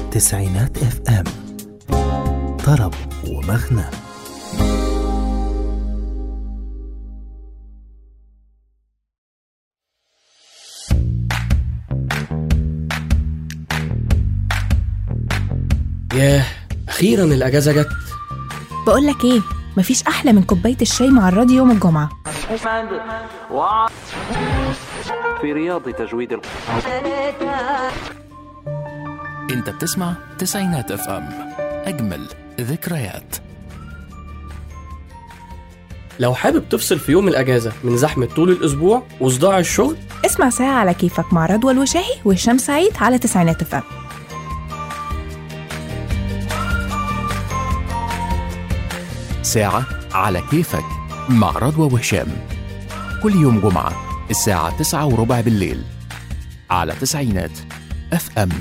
تسعينات اف ام طرب ومغنى ياه اخيرا الاجازه جت بقول لك ايه مفيش احلى من كوبايه الشاي مع الراديو يوم الجمعه في رياض تجويد ال... انت بتسمع تسعينات اف ام اجمل ذكريات لو حابب تفصل في يوم الاجازه من زحمه طول الاسبوع وصداع الشغل اسمع ساعه على كيفك مع رضوى الوشاحي وهشام سعيد على تسعينات اف ام ساعة على كيفك مع رضوى وهشام كل يوم جمعة الساعة تسعة وربع بالليل على تسعينات اف ام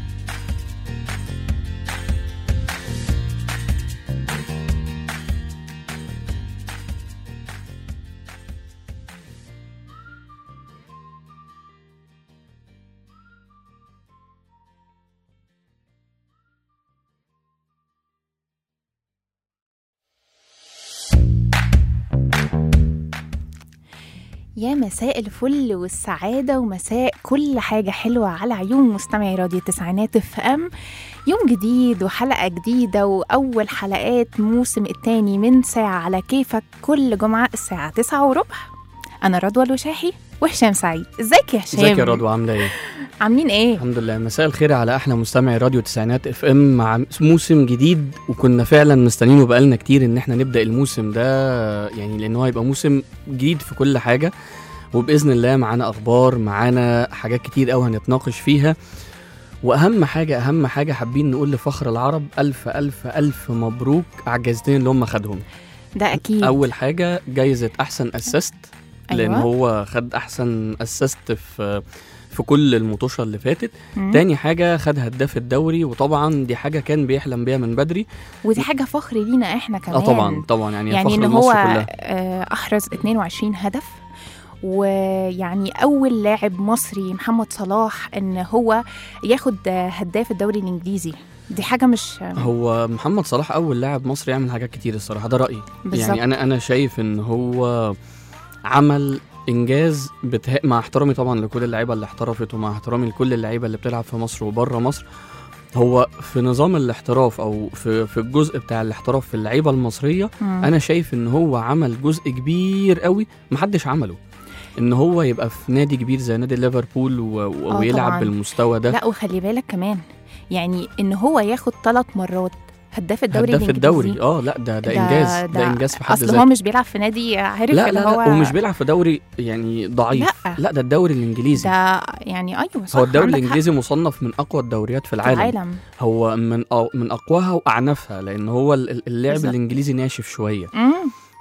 يا مساء الفل والسعادة ومساء كل حاجة حلوة على عيون مستمعي راديو التسعينات اف ام يوم جديد وحلقة جديدة وأول حلقات موسم التاني من ساعة على كيفك كل جمعة الساعة تسعة وربع أنا رضوى الوشاحي وهشام سعيد ازيك يا هشام ازيك يا رضوى عامله ايه عاملين ايه الحمد لله مساء الخير على احلى مستمعي راديو تسعينات اف ام مع موسم جديد وكنا فعلا مستنيينه بقالنا كتير ان احنا نبدا الموسم ده يعني لان هو هيبقى موسم جديد في كل حاجه وباذن الله معانا اخبار معانا حاجات كتير قوي هنتناقش فيها واهم حاجه اهم حاجه حابين نقول لفخر العرب الف الف الف مبروك على الجايزتين اللي هم خدهم ده أكيد اول حاجه جايزه احسن اسست لان أيوة. هو خد احسن اسست في في كل المطوشه اللي فاتت مم. تاني حاجه خد هداف الدوري وطبعا دي حاجه كان بيحلم بيها من بدري ودي حاجة فخر لينا احنا كمان اه طبعا طبعا يعني, يعني فخر ان مصر هو كلها آه، احرز 22 هدف ويعني اول لاعب مصري محمد صلاح ان هو ياخد آه، هداف الدوري الانجليزي دي حاجه مش هو محمد صلاح اول لاعب مصري يعمل حاجات كتير الصراحه ده رايي بالظبط. يعني انا انا شايف ان هو عمل انجاز بته... مع احترامي طبعا لكل اللعيبه اللي احترفت ومع احترامي لكل اللعيبه اللي بتلعب في مصر وبره مصر هو في نظام الاحتراف او في في الجزء بتاع الاحتراف في اللعيبه المصريه مم. انا شايف ان هو عمل جزء كبير قوي محدش عمله ان هو يبقى في نادي كبير زي نادي ليفربول و... و... آه ويلعب طبعاً. بالمستوى ده لا وخلي بالك كمان يعني ان هو ياخد ثلاث مرات هداف الدوري هداف الانجليزي الدوري اه لا ده ده, انجاز ده, انجاز في حد اصل ذاته هو مش بيلعب في نادي عارف لا اللي لا هو لا ومش بيلعب في دوري يعني ضعيف لا. لا ده الدوري الانجليزي ده يعني ايوه صح هو الدوري عندك حق. الانجليزي مصنف من اقوى الدوريات في في العالم, العالم هو من أو من اقواها واعنفها لان هو ال- ال- اللعب بالظبط. الانجليزي ناشف شويه مم.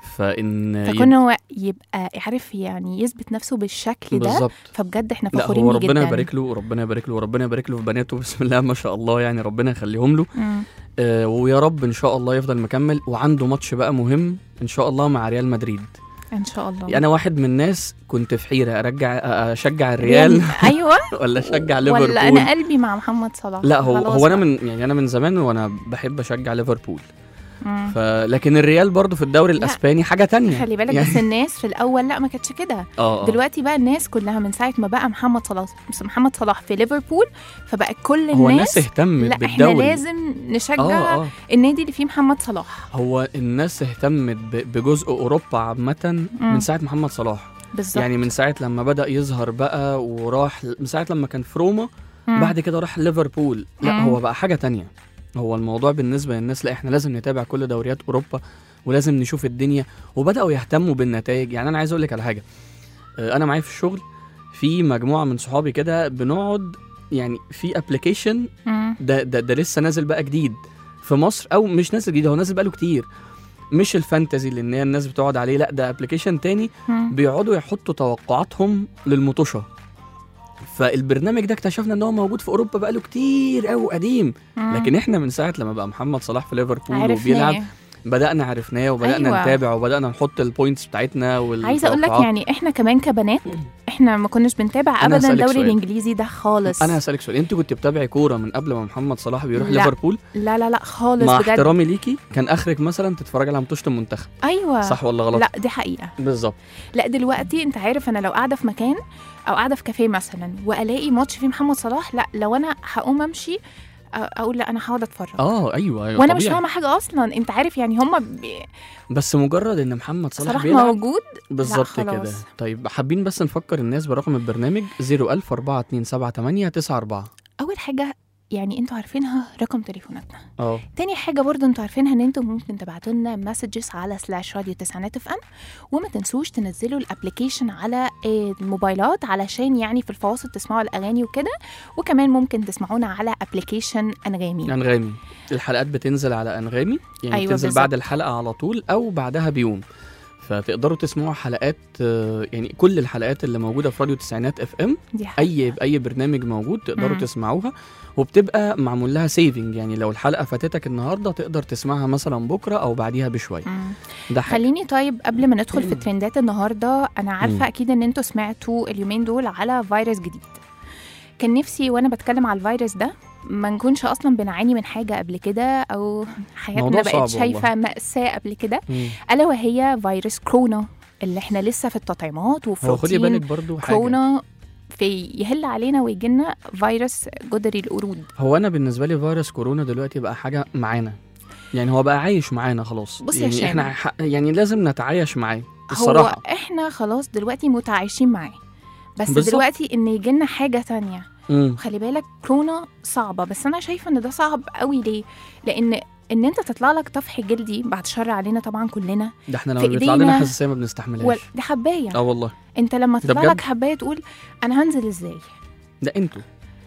فان فكون هو يبقى عارف يعني يثبت نفسه بالشكل ده بالظبط فبجد احنا لا فخورين هو بيه ربنا جدا يبارك له وربنا يبارك له وربنا يبارك له في بناته بسم الله ما شاء الله يعني ربنا يخليهم له مم. آه ويا رب ان شاء الله يفضل مكمل وعنده ماتش بقى مهم ان شاء الله مع ريال مدريد ان شاء الله يعني انا واحد من الناس كنت في حيره ارجع اشجع الريال ايوه ولا اشجع ولا ليفربول انا قلبي مع محمد صلاح لا هو خلاص هو انا بقى. من يعني انا من زمان وانا بحب اشجع ليفربول مم. ف لكن الريال برضو في الدوري لا. الاسباني حاجه تانية خلي بالك يعني بس الناس في الاول لا ما كانتش كده اه آه. دلوقتي بقى الناس كلها من ساعه ما بقى محمد صلاح محمد صلاح في ليفربول فبقى كل هو الناس الناس اهتمت لا احنا بالدوري لازم نشجع اه اه النادي اللي فيه محمد صلاح هو الناس اهتمت ب- بجزء اوروبا عامه من ساعه محمد صلاح بالظبط يعني من ساعه لما بدا يظهر بقى وراح من ساعه لما كان في روما مم. بعد كده راح ليفربول لا مم. هو بقى حاجه تانية هو الموضوع بالنسبه للناس لا احنا لازم نتابع كل دوريات اوروبا ولازم نشوف الدنيا وبداوا يهتموا بالنتائج يعني انا عايز اقول لك على حاجه آه، انا معايا في الشغل في مجموعه من صحابي كده بنقعد يعني في ابلكيشن مم. ده, ده ده لسه نازل بقى جديد في مصر او مش نازل جديد هو نازل بقاله كتير مش الفانتزي اللي إن هي الناس بتقعد عليه لا ده ابلكيشن تاني مم. بيقعدوا يحطوا توقعاتهم للمطوشه فالبرنامج ده اكتشفنا ان هو موجود في اوروبا بقاله كتير قوي قديم مم. لكن احنا من ساعه لما بقى محمد صلاح في ليفربول عرفنا وبيلعب إيه؟ بدانا عرفناه وبدانا أيوة. نتابع وبدانا نحط البوينتس بتاعتنا عايزه اقول لك والتوقعات. يعني احنا كمان كبنات احنا ما كناش بنتابع أنا ابدا هسألك الدوري سؤال. الانجليزي ده خالص انا هسالك سؤال انت كنت بتابعي كوره من قبل ما محمد صلاح بيروح لا. ليفربول لا لا لا خالص مع بجد احترامي ليكي كان اخرك مثلا تتفرج على ماتشات المنتخب ايوه صح ولا غلط لا دي حقيقه بالظبط لا دلوقتي انت عارف انا لو قاعده في مكان او قاعده في كافيه مثلا والاقي ماتش فيه محمد صلاح لا لو انا هقوم امشي أ- اقول لا انا هقعد اتفرج اه ايوه ايوه وانا مش طبيعي. فاهمه حاجه اصلا انت عارف يعني هم بي... بس مجرد ان محمد صلاح صلاح بيلعب موجود بالظبط خلاص. كده طيب حابين بس نفكر الناس برقم البرنامج 010427894 اول حاجه يعني انتوا عارفينها رقم تليفوناتنا اه تاني حاجه برضو انتوا عارفينها ان انتوا ممكن تبعتوا لنا مسجز على سلاش راديو تسعينات اف ام وما تنسوش تنزلوا الابلكيشن على آه، الموبايلات علشان يعني في الفواصل تسمعوا الاغاني وكده وكمان ممكن تسمعونا على ابلكيشن انغامي انغامي الحلقات بتنزل على انغامي يعني أيوة بتنزل بالظبط. بعد الحلقه على طول او بعدها بيوم فتقدروا تسمعوا حلقات آه، يعني كل الحلقات اللي موجوده في راديو تسعينات اف ام دي حقيقة. اي اي برنامج موجود تقدروا مم. تسمعوها وبتبقى معمول لها سيفنج يعني لو الحلقه فاتتك النهارده تقدر تسمعها مثلا بكره او بعديها بشويه مم. ده حاجه خليني طيب قبل ما ندخل في ترندات النهارده انا مم. عارفه اكيد ان انتوا سمعتوا اليومين دول على فيروس جديد كان نفسي وانا بتكلم على الفيروس ده ما نكونش اصلا بنعاني من حاجه قبل كده او حياتنا موضوع بقت صعب شايفه ماساه قبل كده مم. الا وهي فيروس كورونا اللي احنا لسه في التطعيمات هو خدي بالك وفروتين برضو حاجه كورونا في يهل علينا ويجي لنا فيروس جدري القرود هو انا بالنسبه لي فيروس كورونا دلوقتي بقى حاجه معانا يعني هو بقى عايش معانا خلاص بص يا يعني هشام. احنا ح... يعني لازم نتعايش معاه الصراحه هو احنا خلاص دلوقتي متعايشين معاه بس بالظبط. دلوقتي ان يجي لنا حاجه تانية مم. خلي بالك كورونا صعبه بس انا شايفه ان ده صعب قوي ليه لان ان انت تطلع لك طفح جلدي بعد شر علينا طبعا كلنا ده احنا لما في بيطلع لنا إيدينا حساسيه ما بنستحملهاش و... دي حبايه اه والله انت لما ده تطلع بجد؟ لك حبايه تقول انا هنزل ازاي ده انتوا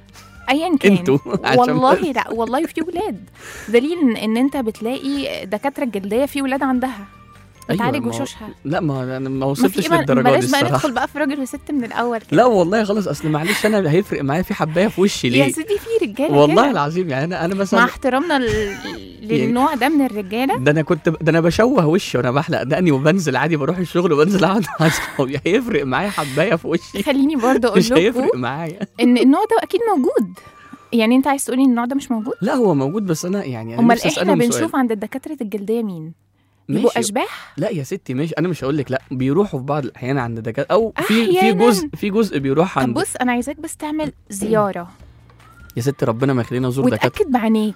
ايا كان انتوا عشان والله لا والله في ولاد دليل ان, إن انت بتلاقي دكاتره الجلديه في ولاد عندها بتعالج ما هو- وشوشها لا ما انا ما ما وصلتش في إيه، للدرجه دي بلاش بقى الصراحه ندخل بقى في راجل وست من الاول كده. لا والله خلاص اصل معلش انا هيفرق معايا في حبايه في وشي يا ليه سيدي في رجاله والله كده. العظيم يعني انا انا مع مثلا احترامنا ل- للنوع ده من الرجاله ده انا كنت ده انا بشوه وشي وانا بحلق دقني وبنزل عادي بروح الشغل وبنزل اقعد مع اصحابي هيفرق معايا حبايه في وشي خليني برضه اقول مش لكم هيفرق معايا ان النوع ده اكيد موجود يعني انت عايز تقولي ان النوع ده مش موجود لا هو موجود بس انا يعني انا امال نفسي احنا اسالهم بنشوف سؤال عند الدكاتره الجلديه مين يبقوا ماشي اشباح لا يا ستي ماشي انا مش هقول لك لا بيروحوا في بعض الاحيان عند دكاتره او في في أحياناً. جزء في جزء بيروح طب عند بص انا عايزاك بس تعمل زياره يا ستي ربنا ما يخلينا نزور دكاتره وتاكد بعينيك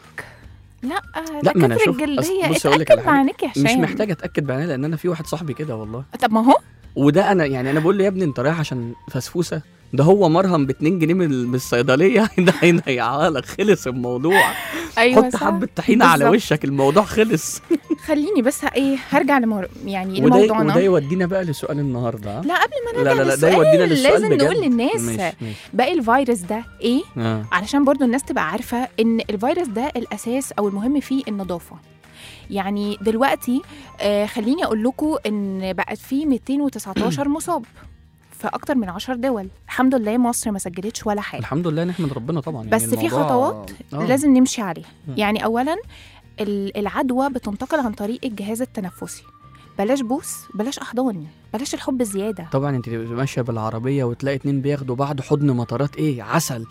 لا لا، ما أنا دكاتره شوف- الجلديه أصل بصي أقول لك على اتاكد حاجة. بعينيك يا هشام مش محتاج اتاكد بعيني لان انا في واحد صاحبي كده والله طب ما هو وده انا يعني انا بقول له يا ابني انت رايح عشان فسفوسه ده هو مرهم ب 2 جنيه من من الصيدليه ده هيضيعها لك خلص الموضوع ايوه حط صح. حبه طحينه على بالظبط. وشك الموضوع خلص خليني بس ايه هرجع لمر... يعني وده لموضوعنا وده يودينا بقى لسؤال النهارده ها؟ لا قبل ما لا نرجع لا لا ده للسؤال يودينا للسؤال لازم بجد. نقول للناس ماشي ماشي باقي الفيروس ده ايه آه. علشان برضو الناس تبقى عارفة إن الفيروس ده الأساس أو المهم فيه النظافة يعني دلوقتي آه خليني أقول لكم إن بقت في 219 مصاب في أكتر من 10 دول الحمد لله مصر ما سجلتش ولا حاجة الحمد لله نحمد ربنا طبعا يعني بس في الموضوع- خطوات آه. لازم نمشي عليها مم. يعني أولا ال- العدوى بتنتقل عن طريق الجهاز التنفسي بلاش بوس بلاش أحضان بلاش الحب الزيادة طبعا انت تبقى ماشيه بالعربيه وتلاقي اتنين بياخدوا بعض حضن مطارات ايه عسل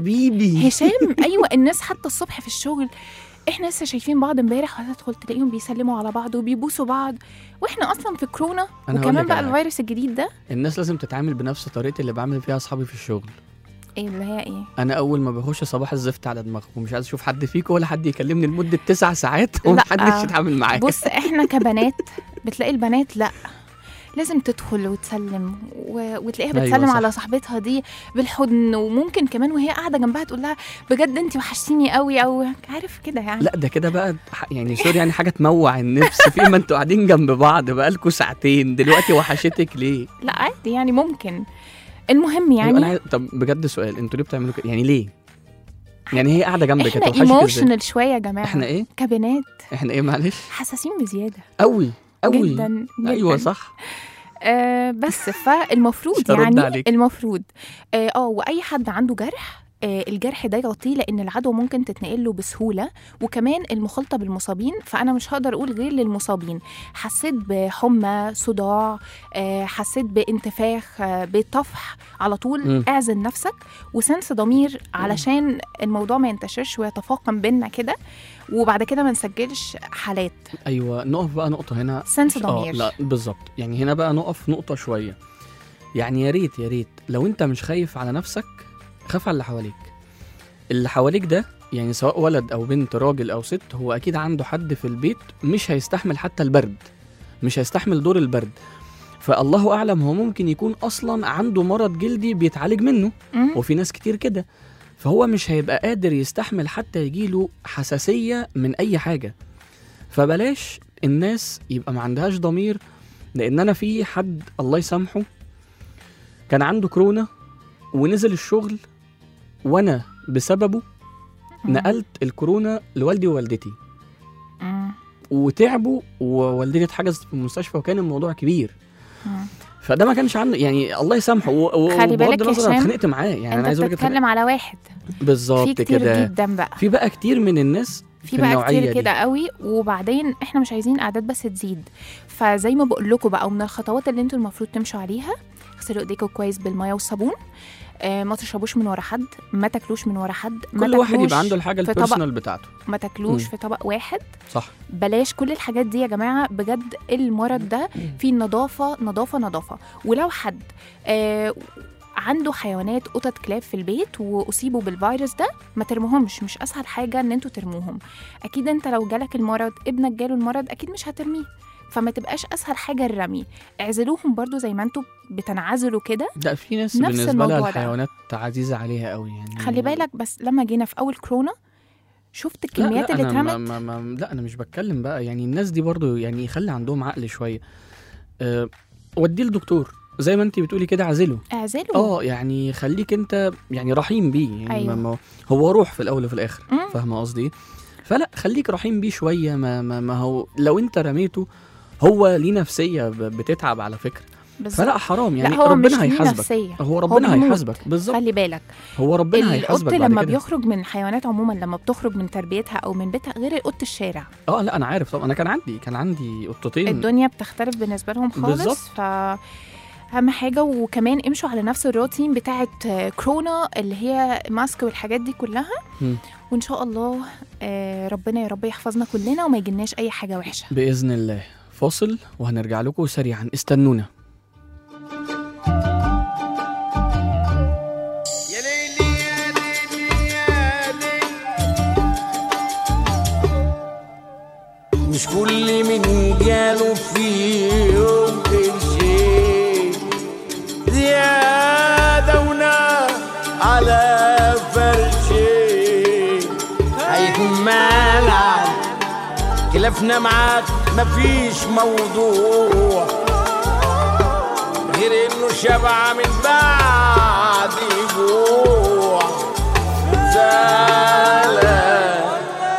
حبيبي هشام ايوه الناس حتى الصبح في الشغل احنا لسه شايفين بعض امبارح هتدخل تلاقيهم بيسلموا على بعض وبيبوسوا بعض واحنا اصلا في كورونا أنا هقول وكمان لك بقى على حاجة. الفيروس الجديد ده الناس لازم تتعامل بنفس طريقه اللي بعمل فيها اصحابي في الشغل ايه اللي هي ايه انا اول ما بخش صباح الزفت على دماغكم ومش عايز اشوف حد فيكم ولا حد يكلمني لمده تسع ساعات لا. ومحدش يتعامل معايا بص احنا كبنات بتلاقي البنات لا لازم تدخل وتسلم و... وتلاقيها أيوة بتسلم صح. على صاحبتها دي بالحضن وممكن كمان وهي قاعده جنبها تقول لها بجد انت وحشتيني قوي او عارف كده يعني لا ده كده بقى ح- يعني سوري يعني حاجه تموع النفس في ما انتوا قاعدين جنب بعض بقالكوا ساعتين دلوقتي وحشتك ليه؟ لا عادي يعني ممكن المهم أيوة انا يعني عايز... طب بجد سؤال انتوا ليه بتعملوا كده؟ يعني ليه؟ يعني هي قاعده جنبك احنا هتوحشك ازاي؟ ايموشنال شويه يا جماعه احنا ايه؟ كبنات احنا ايه معلش؟ حساسين بزياده قوي قوي جدا جدا ايوه صح آه بس فالمفروض مش هرد يعني عليك. المفروض اه آه، واي حد عنده جرح آه، الجرح ده يغطيه لان العدوى ممكن تتنقل له بسهوله وكمان المخالطه بالمصابين فانا مش هقدر اقول غير للمصابين حسيت بحمى صداع آه، حسيت بانتفاخ آه، بطفح على طول مم. اعزل نفسك وسنس ضمير علشان الموضوع ما ينتشرش ويتفاقم بينا كده وبعد كده ما نسجلش حالات ايوه نقف بقى نقطه هنا سنس اه ضمير لا بالظبط يعني هنا بقى نقف نقطه شويه يعني يا ريت يا ريت لو انت مش خايف على نفسك خاف على اللي حواليك اللي حواليك ده يعني سواء ولد او بنت راجل او ست هو اكيد عنده حد في البيت مش هيستحمل حتى البرد مش هيستحمل دور البرد فالله اعلم هو ممكن يكون اصلا عنده مرض جلدي بيتعالج منه مم. وفي ناس كتير كده فهو مش هيبقى قادر يستحمل حتى يجيله حساسية من أي حاجة فبلاش الناس يبقى ما عندهاش ضمير لأن أنا في حد الله يسامحه كان عنده كورونا ونزل الشغل وأنا بسببه مم. نقلت الكورونا لوالدي ووالدتي مم. وتعبوا ووالدتي اتحجزت في المستشفى وكان الموضوع كبير مم. فده ما كانش عنده يعني الله يسامحه و- و- خلي بالك وبغض يا النظر انا هشام، اتخانقت معاه يعني انا انت عايز اقول لك بتتكلم على واحد في بالظبط كتير كده جدا بقى في بقى كتير من الناس في في بقى النوعية كتير دي. كده قوي وبعدين احنا مش عايزين اعداد بس تزيد فزي ما بقول لكم بقى ومن الخطوات اللي انتوا المفروض تمشوا عليها اغسلوا ايديكم كويس بالميه والصابون آه ما تشربوش من ورا حد ما تاكلوش من ورا حد ما كل واحد تاكلوش يبقى عنده الحاجه في طبق. البيرسونال بتاعته ما تاكلوش مم. في طبق واحد صح بلاش كل الحاجات دي يا جماعه بجد المرض ده فيه نظافه نظافه نظافه ولو حد آه عنده حيوانات قطط كلاب في البيت واصيبوا بالفيروس ده ما ترموهمش مش اسهل حاجه ان انتوا ترموهم اكيد انت لو جالك المرض ابنك جاله المرض اكيد مش هترميه فما تبقاش اسهل حاجه الرمي اعزلوهم برضو زي ما انتوا بتنعزلوا كده ده في ناس نفس بالنسبه الموضوع لها ده. الحيوانات عزيزه عليها قوي يعني خلي بالك بس لما جينا في اول كورونا شفت لا الكميات لا اللي أنا ما اترمت ما ما لا انا مش بتكلم بقى يعني الناس دي برضو يعني يخلي عندهم عقل شويه أه وديه لدكتور زي ما انت بتقولي كده عزله اعزلوا اه يعني خليك انت يعني رحيم بيه يعني أيوة. ما ما هو روح في الاول وفي الاخر مم. فاهمه قصدي ايه فلا خليك رحيم بيه شويه ما, ما, ما هو لو انت رميته هو ليه نفسيه ب- بتتعب على فكره بالظبط. فلا حرام يعني لا هو مش ربنا ليه هيحاسبك نفسية هو ربنا بيموت. هيحاسبك بالظبط خلي بالك هو ربنا هيحاسبك القط بعد لما كده بيخرج من حيوانات عموما لما بتخرج من تربيتها او من بيتها غير قط الشارع اه لا انا عارف طبعا انا كان عندي كان عندي قطتين الدنيا بتختلف بالنسبه لهم خالص بالظبط. ف اهم حاجه وكمان امشوا على نفس الروتين بتاعه آه، كورونا اللي هي ماسك والحاجات دي كلها مم. وان شاء الله آه، ربنا يا رب يحفظنا كلنا وما يجيلناش اي حاجه وحشه باذن الله فاصل وهنرجع لكم سريعا استنونا يا ليلي يا ليلي يا ليلي مش كل من جاله في يوم قرشين زيادة ونار على فرشين هيكون مالك خلافنا معاك مفيش موضوع غير انه شبع من بعد جوع زعلان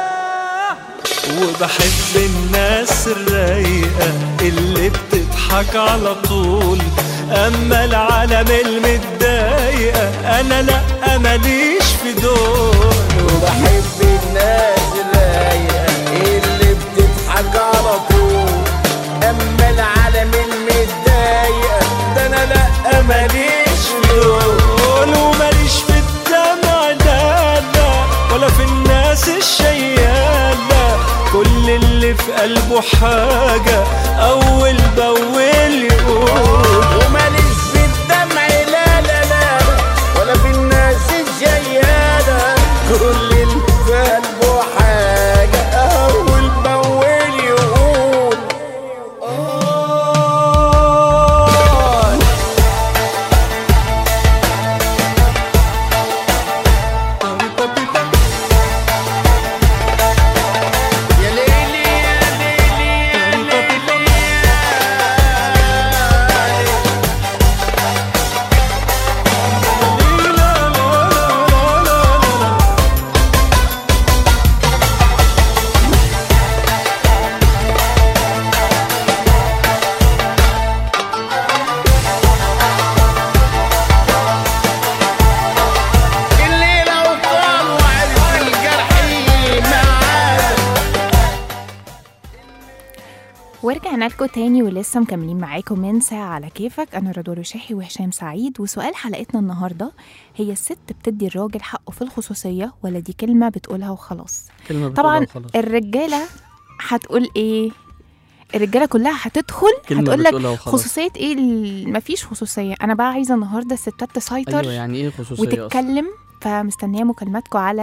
وبحب الناس الرايقة اللي بتضحك على طول أما العالم المتضايقة أنا لأ ماليش في دول وبحب الناس الرايقة اللي بتضحك على طول اما العالم المتضايقة ده انا لا ماليش في دول دول وماليش في الدمع لا لا ولا في الناس الشيالة كل اللي في قلبه حاجة أول بأول يقول وماليش في الدمع لا لا لا ولا في الناس الجيالة كل اللي في قلبه حاجة أول بأول يقول آه يا ليلي يا ليلي يا ليلي ورجعنا لكم تاني ولسه مكملين معاكم من ساعة على كيفك أنا رضوى رشاحي وهشام سعيد وسؤال حلقتنا النهاردة هي الست بتدي الراجل حقه في الخصوصية ولا دي كلمة بتقولها وخلاص كلمه بتقولها طبعا وخلاص. الرجالة هتقول إيه الرجالة كلها هتدخل كلمه هتقول لك بتقولها وخلاص خصوصيه ايه ال- مفيش خصوصيه انا بقى عايزه النهارده الستات تسيطر ايوه يعني ايه خصوصيه أصلاً؟ وتتكلم فمستنيه مكالماتكم على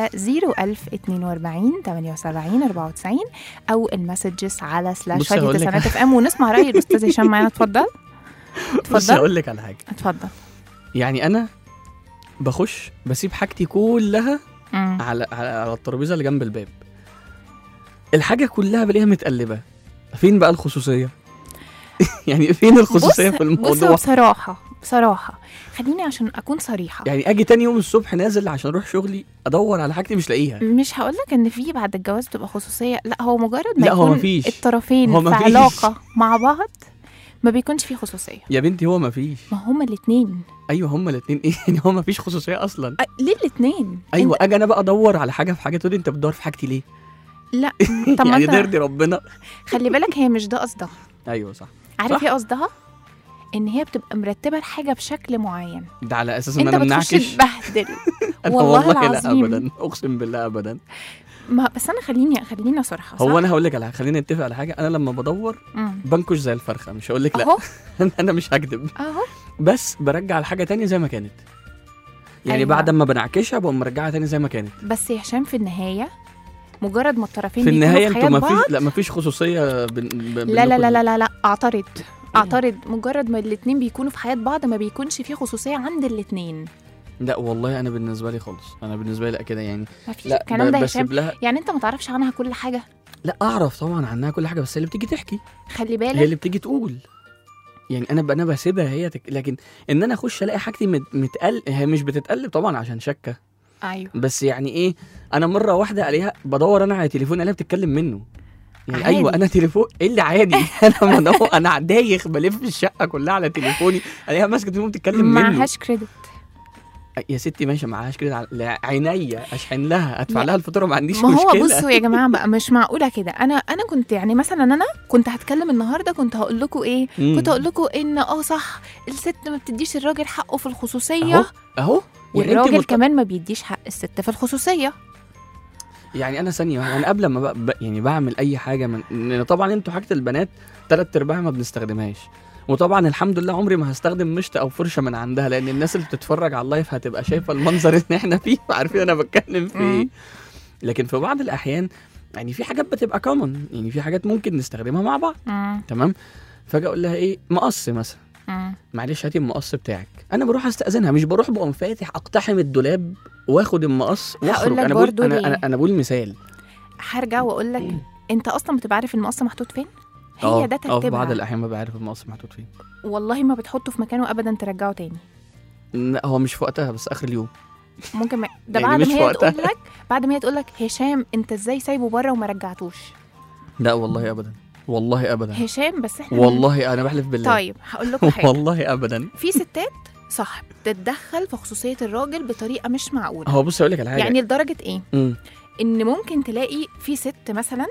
01042 78 94 او المسجز على سلاش بصي راديو هقول لك- تسعينات اف ام ونسمع راي الاستاذ هشام معانا اتفضل بص اتفضل هقول لك على حاجه اتفضل يعني انا بخش بسيب حاجتي كلها مم. على على, على الترابيزه اللي جنب الباب الحاجه كلها بلاقيها متقلبه فين بقى الخصوصيه يعني فين الخصوصيه بص في بص هو الموضوع بصراحه بصراحه خليني عشان اكون صريحه يعني اجي تاني يوم الصبح نازل عشان اروح شغلي ادور على حاجتي مش لاقيها مش هقول لك ان في بعد الجواز بتبقى خصوصيه لا هو مجرد ما لا، هو يكون مفيش. الطرفين هو في مفيش. علاقه مع بعض ما بيكونش في خصوصيه يا بنتي هو ما فيش ما هما الاثنين ايوه هما الاثنين ايه يعني هو ما فيش خصوصيه اصلا ليه الاثنين ايوه اجي انا بقى ادور على حاجه في حاجه تقولي انت بتدور في حاجتي ليه لا طب ما يعني انت ترضي ربنا خلي بالك هي مش ده قصدها ايوه صح عارف صح. ايه قصدها ان هي بتبقى مرتبه الحاجه بشكل معين ده على اساس ان انت انا بتخش منعكش تبهدل أنا والله لا العظيم. ابدا اقسم بالله ابدا ما بس انا خليني خليني صراحه هو انا هقول لك على حاجة، خلينا نتفق على حاجه انا لما بدور انا بنكش زي الفرخه مش هقول لك لا اهو انا مش هكذب اهو بس برجع الحاجه تانية زي ما كانت يعني أيوة. بعد ما بنعكشها بقوم مرجعها تاني زي ما كانت بس يا هشام في النهايه مجرد ما الطرفين في بيكونوا النهايه في انتوا حياة ما بعض فيش لا ما فيش خصوصيه بين بين لا لا بينكم. لا لا لا, لا. اعترض اعترض مجرد ما الاتنين بيكونوا في حياه بعض ما بيكونش في خصوصيه عند الاتنين لا والله انا بالنسبه لي خالص انا بالنسبه لي لا كده يعني ما فيش لا الكلام ب- ده يا هشام بسيب لها يعني انت ما تعرفش عنها كل حاجه لا اعرف طبعا عنها كل حاجه بس هي اللي بتيجي تحكي خلي هي بالك اللي بتيجي تقول يعني انا ب- انا بسيبها هي تك... لكن ان انا اخش الاقي حاجتي مت... متقل هي مش بتتقلب طبعا عشان شكه ايوه بس يعني ايه انا مره واحده عليها بدور انا على تليفون الاقيها بتتكلم منه يعني عادي. ايوه انا تليفون ايه اللي عادي انا بدور انا دايخ بلف الشقه كلها على تليفوني الاقيها ماسكه تليفون بتتكلم منه معهاش كريدت يا ستي ماشي معهاش كده على- لا، عينيا اشحن لها ادفع لا. لها الفاتوره ما عنديش ما هو مشكله بصوا يا جماعه بقى مش معقوله كده انا انا كنت يعني مثلا انا كنت هتكلم النهارده كنت هقول لكم ايه مم. كنت هقول لكم ان اه صح الست ما بتديش الراجل حقه في الخصوصيه اهو اهو يعني انت والراجل مت... كمان ما بيديش حق الست في الخصوصيه يعني انا ثانيه واحدة، انا قبل ما ب... ب... يعني بعمل اي حاجه من لأن طبعا انتوا حاجه البنات ثلاث ارباعها ما بنستخدمهاش وطبعا الحمد لله عمري ما هستخدم مشط او فرشه من عندها لان الناس اللي بتتفرج على اللايف هتبقى شايفه المنظر اللي احنا فيه عارفين انا بتكلم في ايه مم. لكن في بعض الاحيان يعني في حاجات بتبقى كومن يعني في حاجات ممكن نستخدمها مع بعض مم. تمام فاجي اقول لها ايه مقص مثلا مم. معلش هاتي المقص بتاعك انا بروح استاذنها مش بروح بقوم فاتح اقتحم الدولاب واخد المقص واخرج لك انا بقول برضو انا ليه. انا, أنا بقول مثال هرجع واقول لك انت اصلا بتبقى عارف المقص محطوط فين اه هي ده اه في بعض ترتيبها الاحيان ببقى عارف المقص محطوط فين والله ما بتحطه في مكانه ابدا ترجعه تاني لا هو مش في وقتها بس اخر اليوم ممكن ما... ده يعني بعد مش ما في هي وقتها. تقول لك بعد ما هي تقول لك هشام انت ازاي سايبه بره وما رجعتوش لا والله ابدا والله ابدا هشام بس احنا والله انا بحلف بالله طيب هقول لكم حاجه والله ابدا في ستات صح بتتدخل في خصوصيه الراجل بطريقه مش معقوله هو بص اقول لك على حاجه يعني لدرجه ايه مم. ان ممكن تلاقي في ست مثلا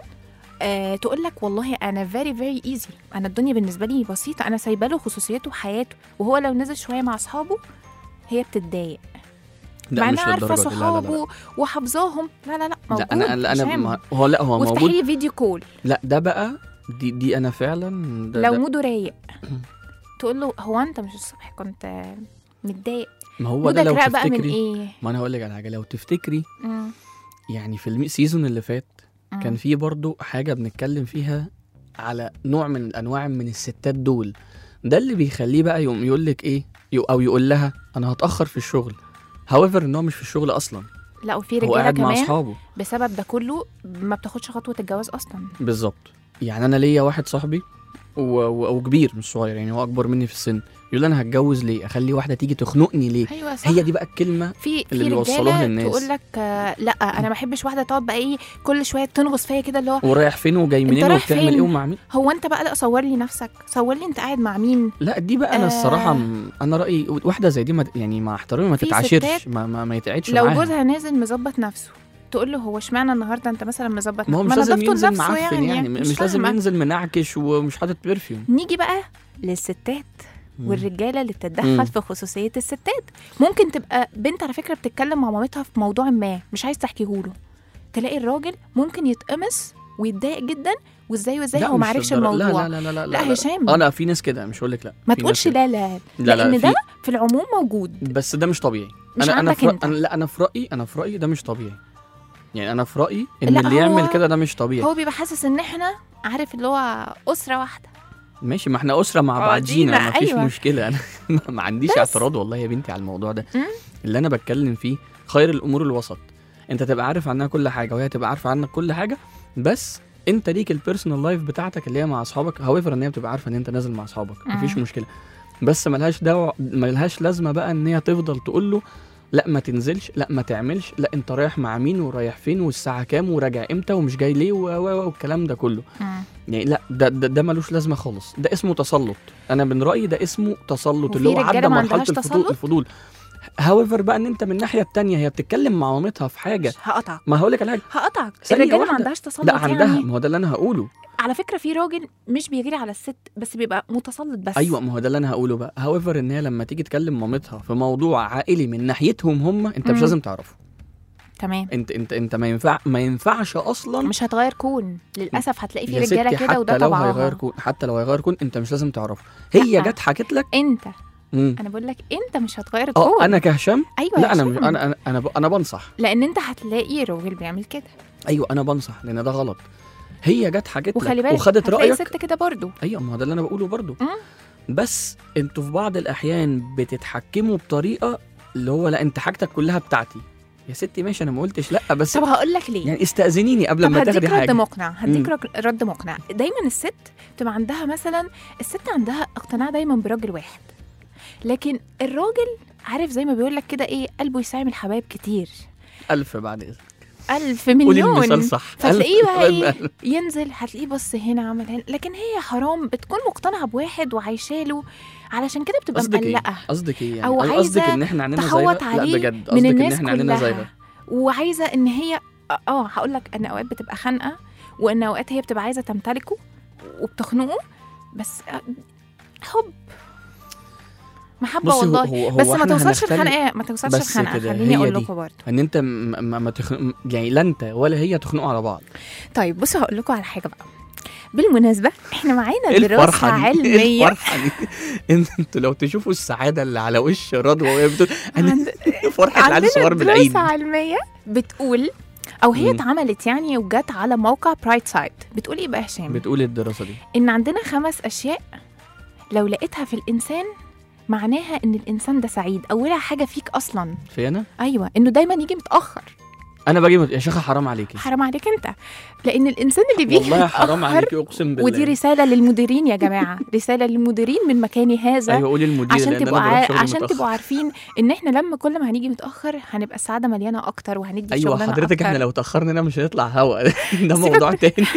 آه تقول لك والله انا فيري فيري ايزي انا الدنيا بالنسبه لي بسيطه انا سايبه له خصوصيته وحياته وهو لو نزل شويه مع اصحابه هي بتتضايق لا مع مش انها عارفه للدرجه دي لا لا لا صحابه وحافظاهم لا لا لا موجود لا انا لا انا هشام. ما هو لا هو وافتحي موجود لي فيديو كول لا ده بقى دي دي انا فعلا ده لو ده موده رايق تقول له هو انت مش الصبح كنت آه، متضايق ما هو ده مودك لو رايق بقى من تفتكري ايه ما انا هقول لك على حاجه لو تفتكري مم. يعني في السيزون اللي فات مم. كان في برضو حاجة بنتكلم فيها على نوع من الأنواع من الستات دول ده اللي بيخليه بقى يقوم يقول لك إيه يو- أو يقول لها أنا هتأخر في الشغل هاويفر إن هو مش في الشغل أصلا لا وفي هو رجاله قاعد مع كمان أصحابه بسبب ده كله ما بتاخدش خطوه الجواز اصلا بالظبط يعني أنا ليا واحد صاحبي و... و... وكبير مش صغير يعني هو أكبر مني في السن يقول لي أنا هتجوز ليه أخلي واحدة تيجي تخنقني ليه ايوه صح هي دي بقى الكلمة في في اللي بيوصلوها رجاله للناس. تقول لك آه، لا انا ما بحبش واحده تقعد بقى ايه كل شويه تنغص فيا كده اللي هو ورايح فين وجاي أنت منين رايح وبتعمل فين؟ إيه ومع مين هو انت بقى لا صور لي نفسك صور لي انت قاعد مع مين لا دي بقى انا الصراحه آه. م- انا رايي واحده زي دي ما يعني مع احترامي ما في تتعاشرش ستات ما ما, ما يتقعدش لو معاها جوزها نازل مظبط نفسه تقول له هو اشمعنى النهارده انت مثلا مظبط ما هو مش ما لازم نظافته ينزل لنفسه معفن يعني, مش, لازم فاهمة. ينزل منعكش ومش حاطط برفيوم نيجي بقى للستات والرجاله اللي مم. بتتدخل في خصوصيه الستات ممكن تبقى بنت على فكره بتتكلم مع مامتها في موضوع ما مش عايز تحكيه له تلاقي الراجل ممكن يتقمص ويتضايق جدا وازاي وازاي لا هو مش ما عرفش الدر- الموضوع لا لا لا لا لا هشام. اه لا في ناس كده مش هقول لك لا ما في تقولش ناس كده. لا لا لا لا لان في- ده في العموم موجود بس ده مش طبيعي مش انا انا عندك في رأ... انت. أنا لا انا في رايي انا في رايي ده مش طبيعي يعني انا في رايي ان لا، اللي هو- يعمل كده ده مش طبيعي هو بيبقى حاسس ان احنا عارف اللي هو اسره واحده ماشي ما احنا اسره مع اه، بعضينا دينا، ما فيش أيوة. مشكله انا ما عنديش بس. اعتراض والله يا بنتي على الموضوع ده مم. اللي انا بتكلم فيه خير الامور الوسط انت تبقى عارف عنها كل حاجه وهي تبقى عارفه عنك كل حاجه بس انت ليك البيرسونال لايف بتاعتك اللي هي مع اصحابك هاويفر ان هي بتبقى عارفه ان انت نازل مع اصحابك مفيش مم. مشكله بس ملهاش دعوه ملهاش لازمه بقى ان هي تفضل تقول له لا ما تنزلش لا ما تعملش لا انت رايح مع مين ورايح فين والساعه كام وراجع امتى ومش جاي ليه و- و- و- والكلام ده كله يعني لا ده ده, ده ملوش لازمه خالص ده اسمه تسلط انا من رايي ده اسمه تسلط وفي اللي هو رجالة عدى ما مرحله عندهاش الفضول تسلط؟ الفضول هاويفر بقى ان انت من الناحيه التانية هي بتتكلم مع مامتها في حاجه هقطعك ما هقول لك على حاجه هقطعك ثانية الرجاله ما واحدة. عندهاش تسلط لا عندها يعني ما هو ده اللي انا هقوله على فكره في راجل مش بيجري على الست بس بيبقى متسلط بس ايوه ما هو ده اللي انا هقوله بقى هاويفر ان هي لما تيجي تكلم مامتها في موضوع عائلي من ناحيتهم هم انت مش مم. لازم تعرفه تمام انت انت انت ما ينفع ما ينفعش اصلا مش هتغير كون للاسف هتلاقي في يا رجاله ستي كده وده حتى لو هيغير طبعها كون حتى لو هيغير كون انت مش لازم تعرفه هي لأ. جت حكت لك انت مم. انا بقول لك انت مش هتغير اه الكون انا كهشام ايوه لا يا انا مش هشام. انا انا انا, ب- أنا بنصح لان انت هتلاقي راجل بيعمل كده ايوه انا بنصح لان ده غلط هي جت حكت وخلي لك بالك وخدت هتلاقي رايك ست كده برضو ايوه ما هو ده اللي انا بقوله برضو مم. بس انتوا في بعض الاحيان بتتحكموا بطريقه اللي هو لا انت حاجتك كلها بتاعتي يا ستي ماشي انا ما قلتش لا بس طب هقول لك ليه يعني استاذنيني قبل طب ما هديك تاخدي رد حاجه مقنع هديك مم. رك- رد مقنع دايما الست بتبقى عندها مثلا الست عندها اقتناع دايما براجل واحد لكن الراجل عارف زي ما بيقول لك كده ايه قلبه يساعد الحبايب كتير ألف بعد إذنك ألف قولي مليون المثال صح فتلاقيه ألف- بقى ايه ألف. ينزل هتلاقيه بص هنا عمل هنا لكن هي حرام بتكون مقتنعه بواحد وعايشاله علشان كده بتبقى قصدك ايه؟ مقلقه قصدك ايه يعني؟ أو قصدك عايزة ان احنا عننا تحوط زيغه؟ لا عليه بجد من قصدك ان الناس احنا عننا زيغه كلها وعايزه ان هي اه هقول لك ان اوقات بتبقى خانقه وان اوقات هي بتبقى عايزه تمتلكه وبتخنقه بس آه، حب محبه بصي هو والله هو, هو بس ما إحنا توصلش هنختلف لخنقه ما توصلش بس لخنقه كده، خليني هي اقول دي. لكم برضه ان انت م- ما, ما تخن... يعني لا انت ولا هي تخنقوا على بعض طيب بصوا هقول لكم على حاجه بقى بالمناسبه احنا معانا ايه دراسه الفرحه دي؟ ايه علميه الفرحه دي؟ إن انتوا لو تشوفوا السعاده اللي على وش رضوى وهي بتقول انا عند- فرحه العيال عندنا الصغار بالعيد دراسة علمية بتقول أو هي مم. اتعملت يعني وجت على موقع برايت سايد بتقول إيه بقى يا هشام؟ بتقول إيه الدراسه دي إن عندنا خمس أشياء لو لقيتها في الإنسان معناها إن الإنسان ده سعيد أولها حاجة فيك أصلا في انا أيوة إنه دايما يجي متأخر انا باجي مت... يا شيخه حرام عليكي حرام عليك أنت لأن الإنسان اللي بيجي والله حرام متأخر عليكي اقسم بالله ودي رسالة للمديرين يا جماعة رسالة للمديرين من مكاني هذا ايوه قولي المدير عشان لان تبقوا انا بروح ع... شغلي عشان متأخر. تبقوا عارفين ان احنا لما كل ما هنيجي متاخر هنبقى السعاده مليانه اكتر وهندي ايوه شغلنا حضرتك أكتر. احنا لو تاخرنا هنا مش هيطلع هوا ده موضوع تاني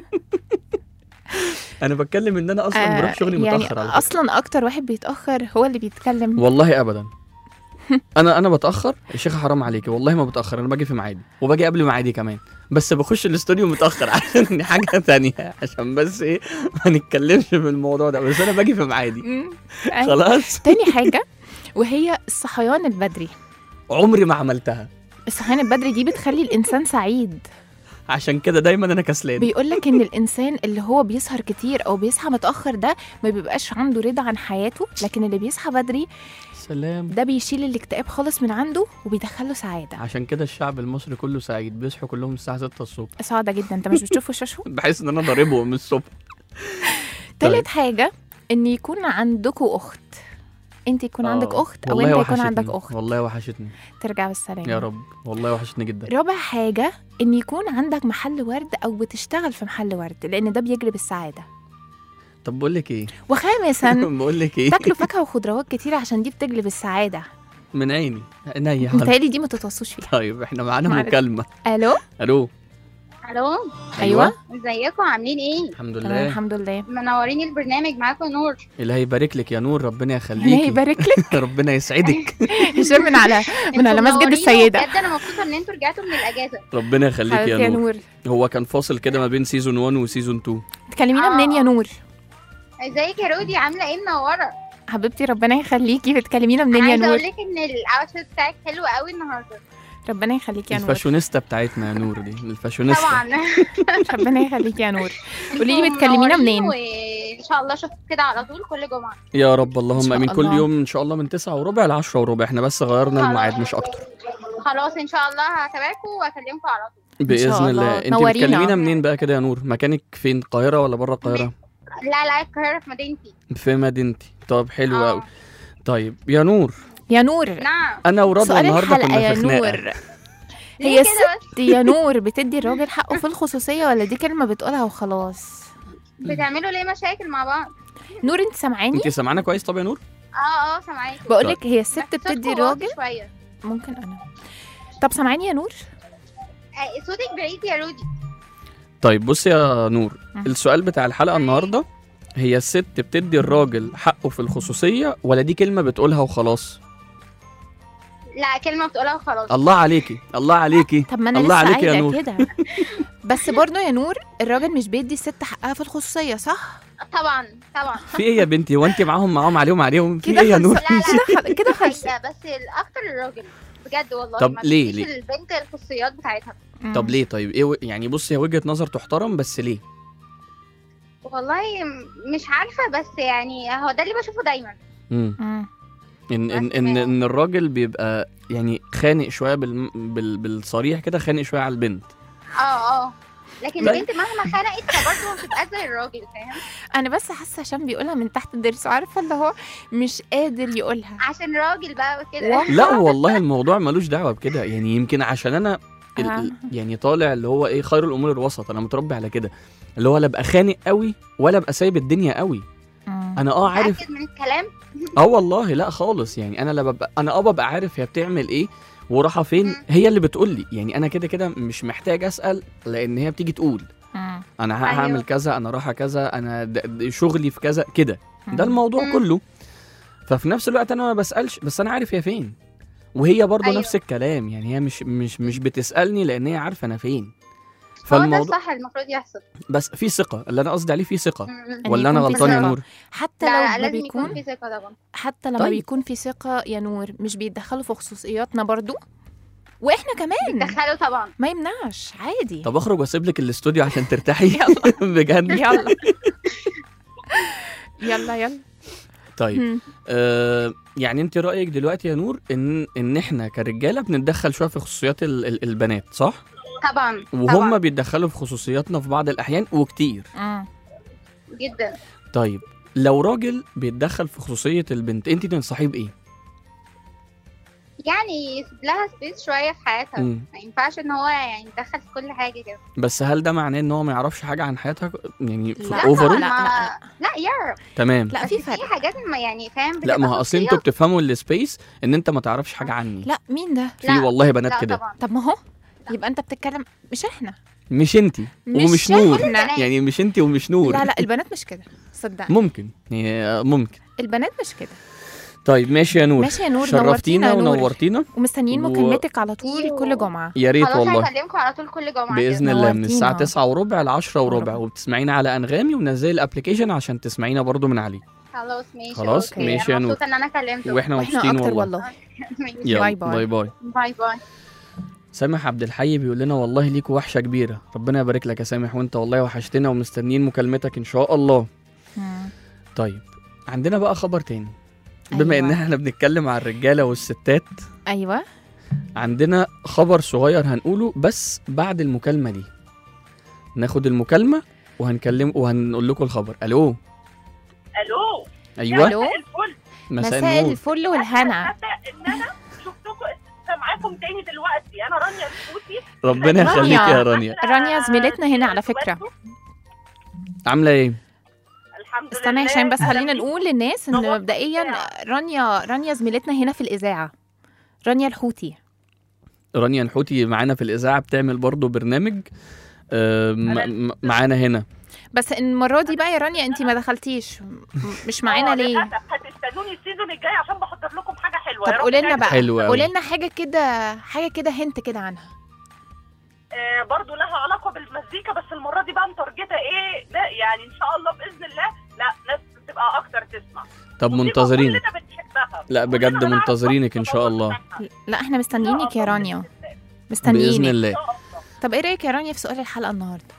انا بتكلم ان انا اصلا بروح شغلي يعني متاخر على فكرة. اصلا اكتر واحد بيتاخر هو اللي بيتكلم والله ابدا انا انا بتاخر يا شيخه حرام عليكي والله ما بتاخر انا باجي في ميعادي وباجي قبل ميعادي كمان بس بخش الاستوديو متاخر عشان حاجه تانية عشان بس ايه ما نتكلمش في الموضوع ده بس انا باجي في ميعادي مم. أيوة. خلاص تاني حاجه وهي الصحيان البدري عمري ما عملتها الصحيان البدري دي بتخلي الانسان سعيد عشان كده دايما انا كسلان بيقول لك ان الانسان اللي هو بيسهر كتير او بيصحى متاخر ده ما بيبقاش عنده رضا عن حياته لكن اللي بيصحى بدري سلام ده بيشيل الاكتئاب خالص من عنده وبيدخله سعاده عشان كده الشعب المصري كله سعيد بيصحوا كلهم الساعه 6 الصبح سعاده جدا انت مش بتشوف وشاشهم بحس ان انا ضاربهم من الصبح تالت حاجة إن يكون عندكوا أخت أنت يكون عندك آه، أخت أو والله أنت يكون وحشتني. عندك أخت والله وحشتني ترجع بالسلامة يا رب والله وحشتني جدا رابع حاجة إن يكون عندك محل ورد أو بتشتغل في محل ورد لأن ده بيجلب السعادة طب بقول لك ايه وخامسا بقول لك ايه تاكلوا فاكهة وخضروات كتير عشان دي بتجلب السعادة من عيني عينيا حاضر. متهيألي دي ما تتوصوش فيها طيب احنا معانا معلش. مكالمه ألو الو الو ايوه ازيكم عاملين ايه الحمد تمام لله الحمد لله منورين البرنامج معاكم نور اللي هيبارك لك يا نور ربنا الله يخليكي يبارك لك ربنا يسعدك هشام من على من على انتوا مسجد منورين السيده بجد انا مبسوطه ان انتوا رجعتوا من الاجازه ربنا يخليك حبيبتي يا نور نور هو كان فاصل كده ما بين سيزون 1 وسيزون 2 تكلمينا آه. منين يا نور ازيك يا رودي عامله ايه منوره حبيبتي ربنا يخليكي بتكلمينا منين يا عايزه نور اقول لك ان الاوتفيت بتاعك حلو قوي النهارده ربنا يخليكي يا نور الفاشونيستا بتاعتنا يا نور دي الفاشونيستا طبعا ربنا يخليكي يا نور قولي لي انتوا بتكلمينا منورين منين وان شاء الله اشوفكم كده على طول كل جمعه يا رب إن اللهم شاء امين كل الله. يوم ان شاء الله من 9 وربع ل 10 وربع احنا بس غيرنا الميعاد مش اكتر خلاص ان شاء الله هتابعكم واكلمكم على طول باذن الله. الله انت نورينا. بتكلمينا منين بقى كده يا نور مكانك فين القاهره ولا بره القاهره لا لا القاهره في مدينتي في مدينتي طب حلو آه. قوي طيب يا نور يا نور نعم انا ورضوى سؤال النهارده الحلقه كنا يا في خناقه نور ليه هي كده الست يا نور بتدي الراجل حقه في الخصوصيه ولا دي كلمه بتقولها وخلاص بتعملوا ليه مشاكل مع بعض نور انت سامعاني انت سامعانا كويس طب يا نور اه اه سامعاكي بقول لك هي الست بس بتدي صوتكم واطي الراجل شويه ممكن انا طب سامعاني يا نور آه، صوتك بعيد يا رودي طيب بص يا نور مم. السؤال بتاع الحلقه النهارده هي الست بتدي الراجل حقه في الخصوصيه ولا دي كلمه بتقولها وخلاص لا كلمه بتقولها وخلاص الله عليكي الله عليكي طب ما انا الله لسه عليك يا قايله نور. كده بس برضه يا نور الراجل مش بيدي الست حقها في الخصوصيه صح طبعا طبعا في ايه يا بنتي وانت معاهم معاهم عليهم عليهم في كده ايه يا خلص- نور لا لا كده خل- كده خلص حقيقة بس الاكتر الراجل بجد والله طب ما ليه- تديش ليه؟ البنت الخصوصيات بتاعتها طب ليه طيب ايه و... يعني بص هي وجهه نظر تحترم بس ليه والله م- مش عارفه بس يعني هو ده اللي بشوفه دايما مم. مم. ان ان بس ان, يعني- إن الراجل بيبقى يعني خانق شويه بال... بال... بالصريح كده خانق شويه على البنت اه اه لكن طيب. البنت مهما خنقت فبرضه ما بتبقاش زي الراجل فاهم انا بس حاسه عشان بيقولها من تحت الضرس عارفه اللي هو مش قادر يقولها عشان راجل بقى وكده والله. لا والله الموضوع ملوش دعوه بكده يعني يمكن عشان انا ال... آه. ال- يعني طالع اللي هو ايه خير الامور الوسط انا متربي على كده اللي هو لا ابقى خانق قوي ولا ابقى سايب الدنيا قوي مم. انا اه عارف متأكد من الكلام اه والله لا خالص يعني انا لا ببقى انا اه ببقى عارف هي بتعمل ايه وراحه فين مم. هي اللي بتقول لي يعني انا كده كده مش محتاج اسال لان هي بتيجي تقول مم. انا ه- أيوة. هعمل كذا انا رايحه كذا انا د- د- شغلي في كذا كده ده مم. الموضوع مم. كله ففي نفس الوقت انا ما بسالش بس انا عارف هي فين وهي برضه أيوة. نفس الكلام يعني هي مش مش مش بتسالني لان هي عارفه انا فين هو ده فالموضوع الصح المفروض يحصل بس في ثقه اللي انا قصدي عليه في ثقه م- م. أن ولا انا يكون في غلطان يا ثقة. نور حتى لا لو لا ما لازم يكون بيكون في ثقه طبعا حتى لما طيب. بيكون في ثقه يا نور مش بيتدخلوا في خصوصياتنا برضو واحنا كمان دخلوا طبعا ما يمنعش عادي طب اخرج واسيب لك الاستوديو عشان ترتاحي يلا. بجد يلا يلا يلا طيب مم. آه يعني انت رايك دلوقتي يا نور ان ان احنا كرجاله بنتدخل شويه في خصوصيات ال ال البنات صح طبعا وهم طبعا بيتدخلوا في خصوصياتنا في بعض الاحيان وكتير مم. جدا طيب لو راجل بيتدخل في خصوصيه البنت انت تنصحيه بايه يعني يسيب لها سبيس شويه في حياتها مم. ما ينفعش ان هو يعني يتدخل في كل حاجه كده بس هل ده معناه ان هو ما يعرفش حاجه عن حياتها يعني في لا الاوفر طبعاً. أول؟ لا، ما- لا يعرف تمام لا بس في في فرق حاجات ما يعني فاهم لا ما بتبقى هو اصل انتوا خصوصيات. بتفهموا السبيس ان انت ما تعرفش حاجه عني لا مين ده في لا، والله بنات لا كده طبعا طب ما هو يبقى انت بتتكلم مش احنا مش انت مش ومش نور احنا يعني مش انت ومش نور لا لا البنات مش كده صدقني ممكن يعني ممكن البنات مش كده طيب ماشي يا نور ماشي يا نور شرفتينا نورتينا يا نور. ونورتينا ومستنيين و- مكالمتك على طول أيوه. كل جمعه يا ريت خلاص والله هكلمكم على طول كل جمعه باذن كده. الله من نورتينا. الساعه 9 وربع ل 10 وربع وربع. وبتسمعينا على انغامي ونزلي الابلكيشن عشان تسمعينا برضو من عليه خلاص ماشي خلاص، أوكي. ماشي أنا يا نور. مبسوطه ان انا كلمته واحنا واحنا مبسوطين اكتر والله والله ماشي. يلا باي باي. باي باي باي باي سامح عبد الحي بيقول لنا والله ليكوا وحشه كبيره ربنا يبارك لك يا سامح وانت والله وحشتنا ومستنيين مكالمتك ان شاء الله مم. طيب عندنا بقى خبر تاني بما أيوة. ان احنا بنتكلم عن الرجاله والستات ايوه عندنا خبر صغير هنقوله بس بعد المكالمه دي ناخد المكالمه وهنكلم وهنقول لكم الخبر الو الو ايوه الو الفل مساء مساء النور الفل والهنا تصدق ان انا شفتكم سامعاكم تاني دلوقتي انا رانيا الفوتي ربنا يخليك رانيا. يا رانيا رانيا زميلتنا هنا على فكرة. عامله ايه الحمد لله استنى عشان بس خلينا أهلا نقول للناس ان نورت مبدئيا الإذاعة. رانيا رانيا زميلتنا هنا في الاذاعه رانيا الحوتي رانيا نحوتي معانا في الاذاعه بتعمل برضو برنامج آه، م- م- معانا هنا بس المره دي بقى يا رانيا انت ما دخلتيش م- مش معانا آه، ليه للأسف هتستنوني السيزون الجاي عشان بحضر لكم حاجه حلوه طب يا رب قولي لنا تعجبكم. بقى حلو أوي. قولي لنا حاجه كده حاجه كده هنت كده عنها آه برضو لها علاقه بالمزيكا بس المره دي بقى مترجته ايه لا يعني ان شاء الله باذن الله لا ناس تبقى اكتر تسمع طب موسيقى منتظرين كلنا بنحبها لا بجد كلنا بنعرف منتظرينك ان نحط شاء التطور الله بتاعها. لا احنا مستنيينك يا إن شاء الله رانيا بإذن الله. باذن مستنيينك الله إن شاء الله. طب ايه رايك يا رانيا في سؤال الحلقه النهارده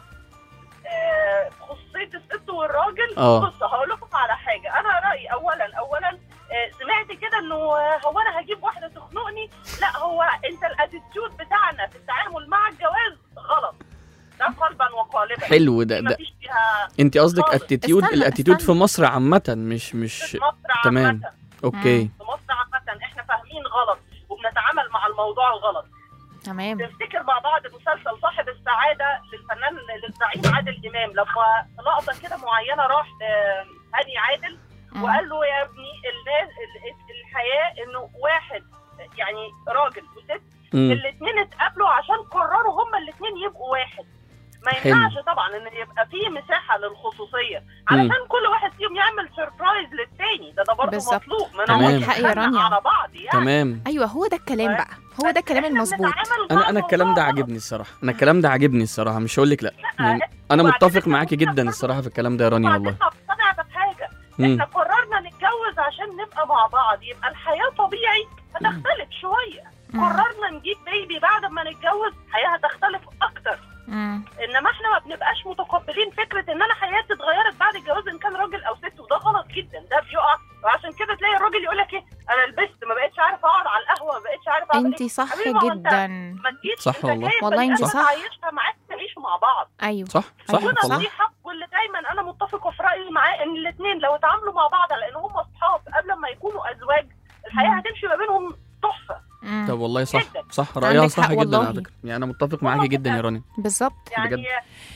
آه، خصوصيه الست والراجل آه. بص هقول لكم على حاجه انا رايي اولا اولا آه، سمعت كده انه آه، هو انا هجيب واحده تخنقني لا هو انت الاتيتيود بتاعنا في التعامل مع الجواز غلط ده قلبا وقالبا حلو ده دي ده مفيش فيها انت قصدك خالص. اتيتيود استنى، الاتيتيود في استنى. مصر عامه مش مش في مصر تمام. عامه اوكي في مصر عامه احنا فاهمين غلط وبنتعامل مع الموضوع غلط تمام نفتكر مع بعض مسلسل صاحب السعادة للفنان للزعيم عادل إمام لما لقطة كده معينة راح آه، هاني عادل مم. وقال له يا ابني الناس ال- الحياة إنه واحد يعني راجل وست مم. الاثنين اتقابلوا عشان قرروا هما الاثنين يبقوا واحد ما حلو. ينفعش طبعا ان يبقى في مساحه للخصوصيه علشان كل واحد فيهم يعمل سربرايز للتاني ده ده برضه بالظبط. مطلوب ما تمام. نقعدش عندك حق يا نتخانق رانيا. على بعض يعني تمام ايوه هو ده الكلام بقى هو ده الكلام إحنا المظبوط بنتعامل انا مع انا الكلام ده الموضوع غلط. عاجبني الصراحه انا الكلام ده عاجبني الصراحه مش هقول لك لا يعني انا متفق معاكي جدا الصراحه في الكلام ده يا رانيا وبعدين والله مقتنعة بحاجة مم. احنا قررنا نتجوز عشان نبقى مع بعض يبقى الحياة طبيعي هتختلف شوية مم. قررنا نجيب بيبي بعد ما نتجوز الحياة هتختلف أكتر مم. إنما احنا ما بنبقاش متقبلين فكرة إن أنا حياتي اتغيرت بعد الجواز إن كان راجل أو ست وده غلط جدا ده بيقع وعشان كده تلاقي الراجل يقول لك إيه أنا لبست ما بقتش عارف أقعد على القهوة ما بقتش عارف أعمل انتي إيه صح حبيبي، ما هو أنت جدا ما تجيش صح أنت والله. جايب والله بني أنتي آدم صح. عايشها معاك تعيشوا مع بعض ايوه صح صح أيوة، والله ونصيحة واللي دايما انا متفقه في رايي معاه ان الاثنين لو اتعاملوا مع بعض على ان هم اصحاب قبل ما يكونوا ازواج الحياه مم. هتمشي ما بينهم تحفه مم. طب والله صح جدا. صح رايها عندك صح حق جدا والله. على فكره يعني انا متفق معاكي والله جدا يا فعلا. رانيا بالظبط يعني بجد.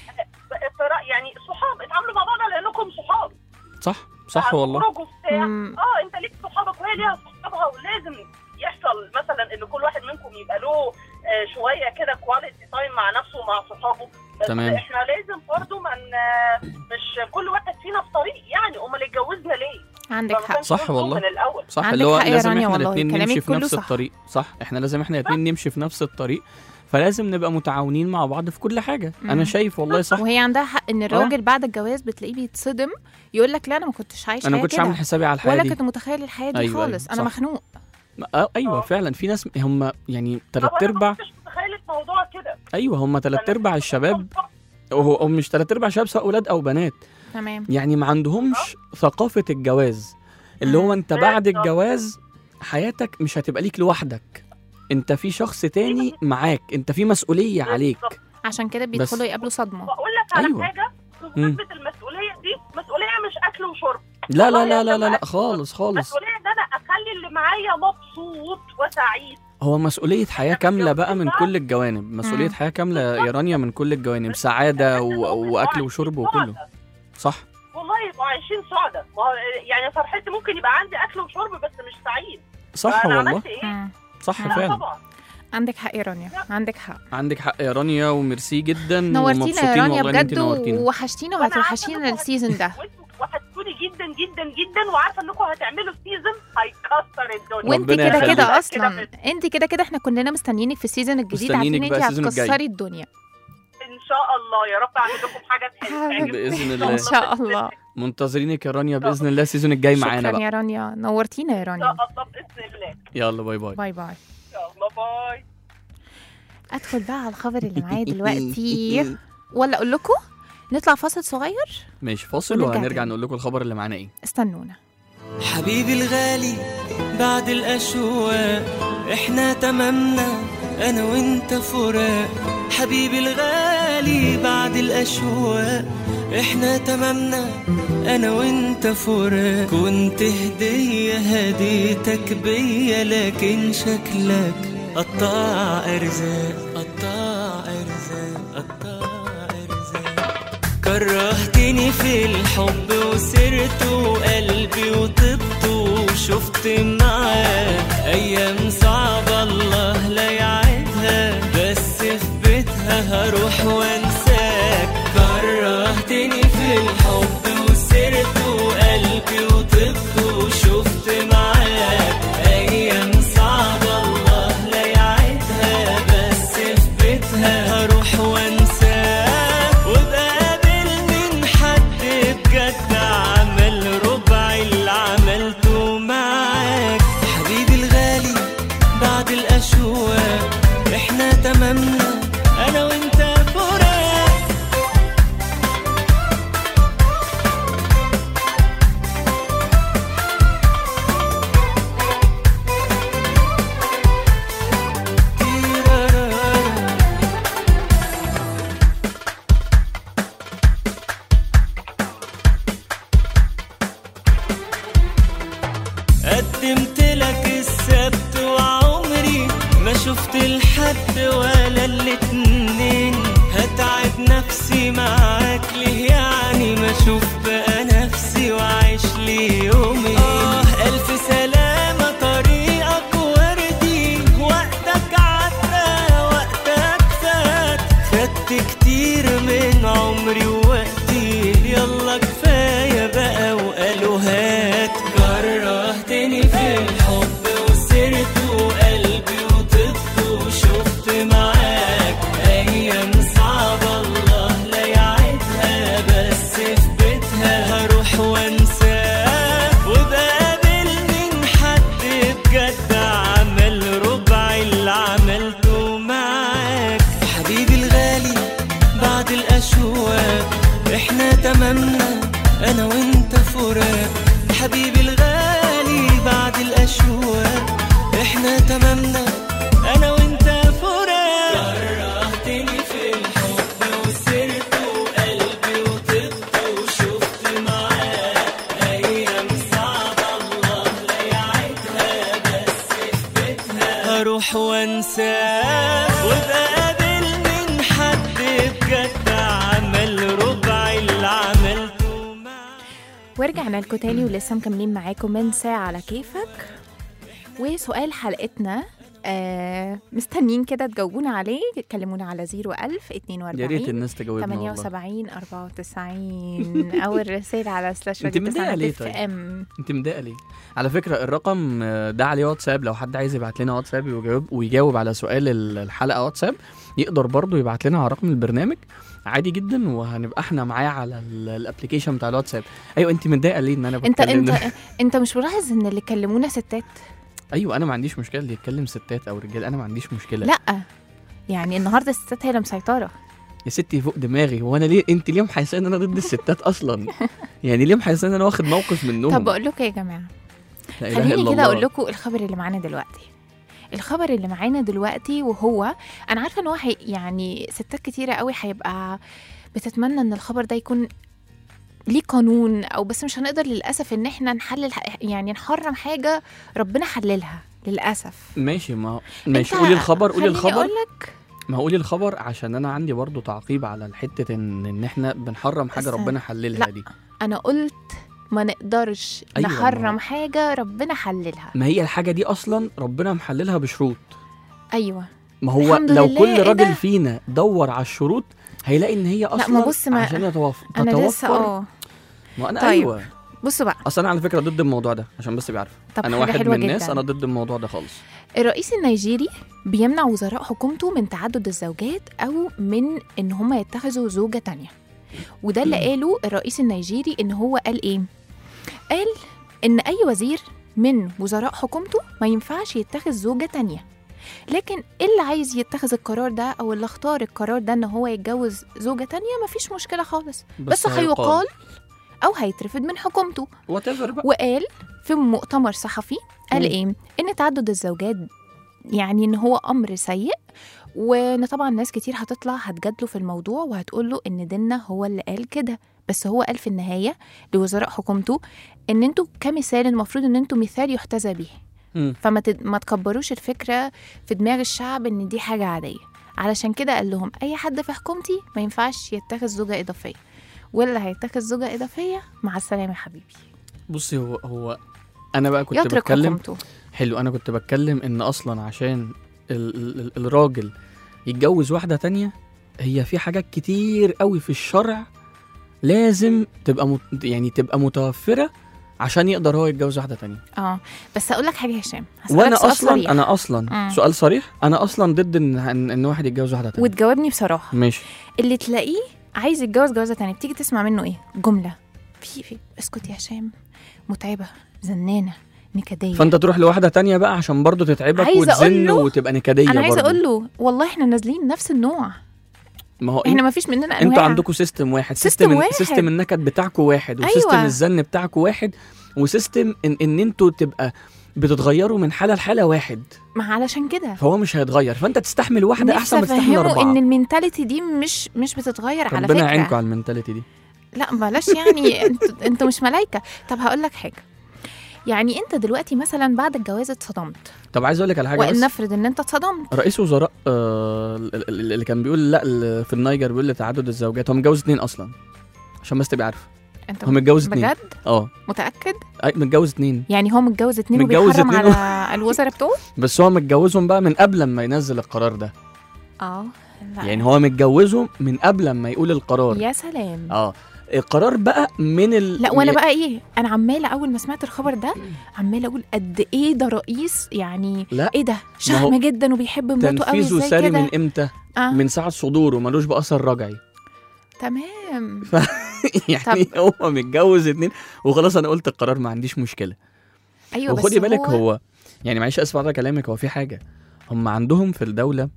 في رأي يعني صحاب اتعاملوا مع بعض على انكم صحاب صح صح والله هتخرجوا بتاع مم. اه انت ليك صحابك وهي ليها صحابها ولازم يحصل مثلا ان كل واحد منكم يبقى له آه، شويه كده كواليتي تايم مع نفسه ومع صحابه بس تمام. احنا لازم برضه من مش كل واحد فينا في طريق يعني امال اتجوزنا ليه؟ عندك فما حق كانش صح لازم والله. من الاول صح عندك اللي هو حق يا لازم رانيا احنا والله، الاثنين كلامك نمشي في كله نفس صح. الطريق صح احنا لازم احنا الاثنين نمشي في نفس الطريق فلازم نبقى متعاونين مع بعض في كل حاجه مم. انا شايف والله صح وهي عندها حق ان الراجل بعد الجواز بتلاقيه بيتصدم يقول لك لا انا ما كنتش عايش انا ما حياة كنتش كده. عامل حسابي على الحياه ولا دي كنت متخيل الحياه دي أيوة، خالص أيوة، انا صح. مخنوق آه ايوه آه. فعلا في ناس هم يعني طب تلات انا ما ارباع كنتش متخيل الموضوع كده ايوه هم تلات ارباع الشباب هو هو مش تلات ارباع شباب سواء ولاد او بنات تمام يعني ما عندهمش ثقافه الجواز اللي هو انت بعد بالظبط. الجواز حياتك مش هتبقى ليك لوحدك انت في شخص تاني معاك انت في مسؤوليه عليك بالظبط. عشان كده بيدخلوا يقابلوا صدمه واقول لك على أيوة. حاجه بمناسبه المسؤوليه دي مسؤوليه مش اكل وشرب لا لا والله لا لا يا لا, لا جماعة. خالص خالص مسؤوليه ان انا اخلي اللي معايا مبسوط وسعيد هو مسؤولية حياة كاملة بقى من كل الجوانب مسؤولية مم. حياة كاملة يا رانيا من كل الجوانب سعادة و... وأكل وشرب وكله صح والله يبقوا عايشين سعداء ما هو يعني فرحتي ممكن يبقى عندي اكل وشرب بس مش سعيد صح فأنا والله عملت ايه؟ مم. صح لا فعلا طبعا عندك حق يا رانيا عندك حق عندك حق يا رانيا وميرسي جدا نورتينا ومبسوطين يا رانيا والله إن أنت بجد نورتينا ووحشتينا وأنا عارفة وهتوحشينا إنكم السيزون ده وانتوا وحشتوني جدا جدا جدا وعارفه انكم هتعملوا سيزون هيكسر الدنيا وانت ربنا كده يخليك. كده كده اصلا بس. انت كده كده احنا كلنا مستنيينك في السيزون الجديد مستنيينك عارفين انت بقى السيزون الجاي. هتكسري الدنيا ان شاء الله يا رب اعمل لكم حاجه حلوه بإذن ان الله. شاء الله منتظرينك يا رانيا بإذن الله السيزون الجاي معانا شكرا بقى يا رانيا نورتينا يا ان رانيا شاء الله باذن الله يلا باي باي باي باي يلا باي ادخل بقى على الخبر اللي معايا دلوقتي ولا اقول لكم نطلع فاصل صغير ماشي فاصل ونرجع وهنرجع تاني. نقول لكم الخبر اللي معانا ايه استنونا حبيبي الغالي بعد الأشواق احنا تمامنا أنا وأنت فراق حبيبي الغالي بعد الأشواق احنا تمامنا أنا وأنت فراق كنت هدية هديتك بيا لكن شكلك قطاع أرزاق قطاع أرزاق قطاع أرزاق كرهتني في الحب وسرت وقلبي وطبت وشفت معاك ايام صعبة الله لا يعيدها بس في بيتها هروح وانساك ولا الاتنين هتعب نفسي معاك ليه يعني ما اشوف بقى نفسي واعيش لي يومين اه الف سلامة طريقك وردي وقتك عدى وقتك فات خدت كتير من عمري ووقتي يلا كفاية بقى وقالوا هات كرهتني في الحب وسرت وقلبي وطفت وشفت معاك أيام صعبة الله لا يعيدها بس في بيتها هروح وانساك وبقابل من حد بجد عمل ربع اللي عملته معاك حبيبي الغالي بعد الأشواق احنا تمامنا أنا وأنت فراق حبيبي الغالي بعد الأشواق احنا تمامنا أنا وأنت فراق كرهتني في الحب وسرت وقلبي وطبت وشفت معاك أيام صعبة الله لا يعيدها بس في بيتها هروح وانساك وبقابل من حد بجد عمل ربع اللي عملته معاك ورجعنا لكم تاني ولسه مكملين معاكم من ساعة على كيفك وسؤال حلقتنا آه مستنيين كده تجاوبونا عليه كلمونا على 01000 42 يا ريت الناس تجاوبنا والله 78 94 او الرسائل على سلاش انت متضايقة ليه اف طيب؟ ام انت مضايقه ليه على فكره الرقم آه، ده عليه واتساب لو حد عايز يبعت لنا واتساب ويجاوب ويجاوب على سؤال ال- الحلقه واتساب يقدر برضه يبعت لنا على رقم البرنامج عادي جدا وهنبقى احنا معاه على ال- الابلكيشن بتاع الواتساب ايوه انت متضايقه ليه ان انا انت بتكلم انت انت مش ملاحظ ان اللي كلمونا ستات ايوه انا ما عنديش مشكله اللي يتكلم ستات او رجال انا ما عنديش مشكله لا يعني النهارده الستات هي اللي مسيطره يا ستي فوق دماغي هو انا ليه انت ليه محسسه ان انا ضد الستات اصلا يعني ليه محسسه ان انا واخد موقف منهم طب بقول لكم يا جماعه لا إله خليني إلا كده الله. اقول لكم الخبر اللي معانا دلوقتي الخبر اللي معانا دلوقتي وهو انا عارفه ان هو حي... يعني ستات كتيره قوي هيبقى بتتمنى ان الخبر ده يكون ليه قانون او بس مش هنقدر للاسف ان احنا نحلل يعني نحرم حاجه ربنا حللها للاسف ماشي ما ماشي أنت قولي الخبر قولي خليني الخبر اقول لك ما قولي الخبر عشان انا عندي برضو تعقيب على الحته ان ان احنا بنحرم حاجه بس- ربنا حللها لا. دي انا قلت ما نقدرش أيوة، ما نحرم هو- حاجه ربنا حللها ما هي الحاجه دي اصلا ربنا محللها بشروط ايوه ما هو الحمد لو لله، كل إيه راجل ده؟ فينا دور على الشروط هيلاقي ان هي اصلا ما بص، ما- عشان يتوفر انا تتوفر لسه اه ما انا طيب. ايوه بصوا بقى اصل انا على فكره ضد الموضوع ده عشان بس يبقى عارف طب انا حاجة واحد حلوة من الناس جداً. انا ضد الموضوع ده خالص الرئيس النيجيري بيمنع وزراء حكومته من تعدد الزوجات أو من إن هم يتخذوا زوجة تانية وده اللي قاله الرئيس النيجيري إن هو قال إيه؟ قال إن أي وزير من وزراء حكومته ما ينفعش يتخذ زوجة تانية لكن اللي عايز يتخذ القرار ده أو اللي اختار القرار ده إن هو يتجوز زوجة تانية مفيش مشكلة خالص بس, بس هيقال أو هيترفض من حكومته وات بقى وقال في مؤتمر صحفي قال مم. ايه ان تعدد الزوجات يعني ان هو امر سيء وان طبعا ناس كتير هتطلع هتجادله في الموضوع وهتقول له ان ديننا هو اللي قال كده بس هو قال في النهايه لوزراء حكومته ان انتوا كمثال المفروض ان انتوا مثال يحتذى به مم. فما تد... ما تكبروش الفكره في دماغ الشعب ان دي حاجه عاديه علشان كده قال لهم اي حد في حكومتي ما ينفعش يتخذ زوجه اضافيه واللي هيتخذ زوجه اضافيه مع السلامه يا حبيبي بصي هو هو انا بقى كنت يترك بتكلم حكومته حلو انا كنت بتكلم ان اصلا عشان ال ال ال الراجل يتجوز واحده تانية هي في حاجات كتير قوي في الشرع لازم تبقى مت يعني تبقى متوفره عشان يقدر هو يتجوز واحده تانية اه بس اقول لك حاجه يا هشام هسألك وانا سؤال اصلا صريح. انا اصلا مم. سؤال صريح انا اصلا ضد ان ان, إن واحد يتجوز واحده تانية وتجاوبني بصراحه ماشي اللي تلاقيه عايز يتجوز جوازه تانية بتيجي تسمع منه ايه جمله في في اسكت يا هشام متعبه زنانه نكديه فانت تروح لواحده تانية بقى عشان برضه تتعبك عايزة أقول وتزن له- وتبقى نكديه انا عايزه برضه. اقول له والله احنا نازلين نفس النوع ما هو احنا ما فيش مننا انواع انتوا عندكم سيستم واحد سيستم سيستم واحد. سيستم النكد بتاعكم واحد وسيستم أيوة. الزن بتاعكم واحد وسيستم ان ان انتوا تبقى بتتغيروا من حاله لحاله واحد ما علشان كده فهو مش هيتغير فانت تستحمل واحده نفسي احسن ما تستحمل افهمه اربعه ان المينتاليتي دي مش مش بتتغير على ربنا فكره يعينكم على المنتاليتي دي لا بلاش يعني انتوا انتوا مش ملايكه طب هقول لك حاجه يعني انت دلوقتي مثلا بعد الجواز اتصدمت طب عايز اقول لك على حاجه وان بس نفرض ان انت اتصدمت رئيس وزراء آه ال- ال- اللي كان بيقول لا ال- في النيجر بيقول لتعدد الزوجات هو متجوز اتنين اصلا عشان بس تبقى عارفه انت هو متجوز اتنين بجد اه متاكد أي- متجوز اتنين يعني هو متجوز اتنين متجوز وبيحرم اتنين و- على الوزراء بتوعه بس هو متجوزهم بقى من قبل ما ينزل القرار ده اه لا. يعني هو متجوزهم من قبل ما يقول القرار يا سلام اه القرار بقى من ال... لا وانا بقى ايه انا عماله اول ما سمعت الخبر ده عماله اقول قد ايه ده رئيس يعني لا ايه ده هو شهم جدا وبيحب مراته قوي تنفيذه ازاي ساري كده من امتى آه. من ساعه صدوره ملوش باثر رجعي تمام يعني هو متجوز اتنين وخلاص انا قلت القرار ما عنديش مشكله ايوه بس وخدي بالك هو يعني معلش اسف على كلامك هو في حاجه هم عندهم في الدوله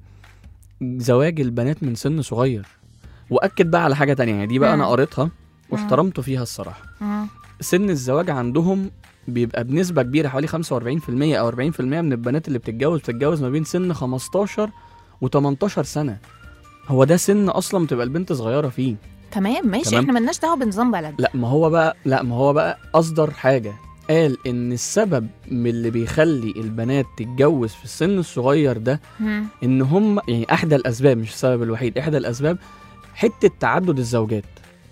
زواج البنات من سن صغير واكد بقى على حاجه تانية يعني دي بقى انا مم. قريتها واحترمته فيها الصراحه مم. سن الزواج عندهم بيبقى بنسبة كبيرة حوالي 45% أو 40% من البنات اللي بتتجوز بتتجوز ما بين سن 15 و 18 سنة هو ده سن أصلا بتبقى البنت صغيرة فيه تمام ماشي تمام. احنا ملناش دعوه بنظام بلد لا ما هو بقى لا ما هو بقى أصدر حاجة قال إن السبب من اللي بيخلي البنات تتجوز في السن الصغير ده مم. إن هم يعني أحدى الأسباب مش السبب الوحيد إحدى الأسباب حتة تعدد الزوجات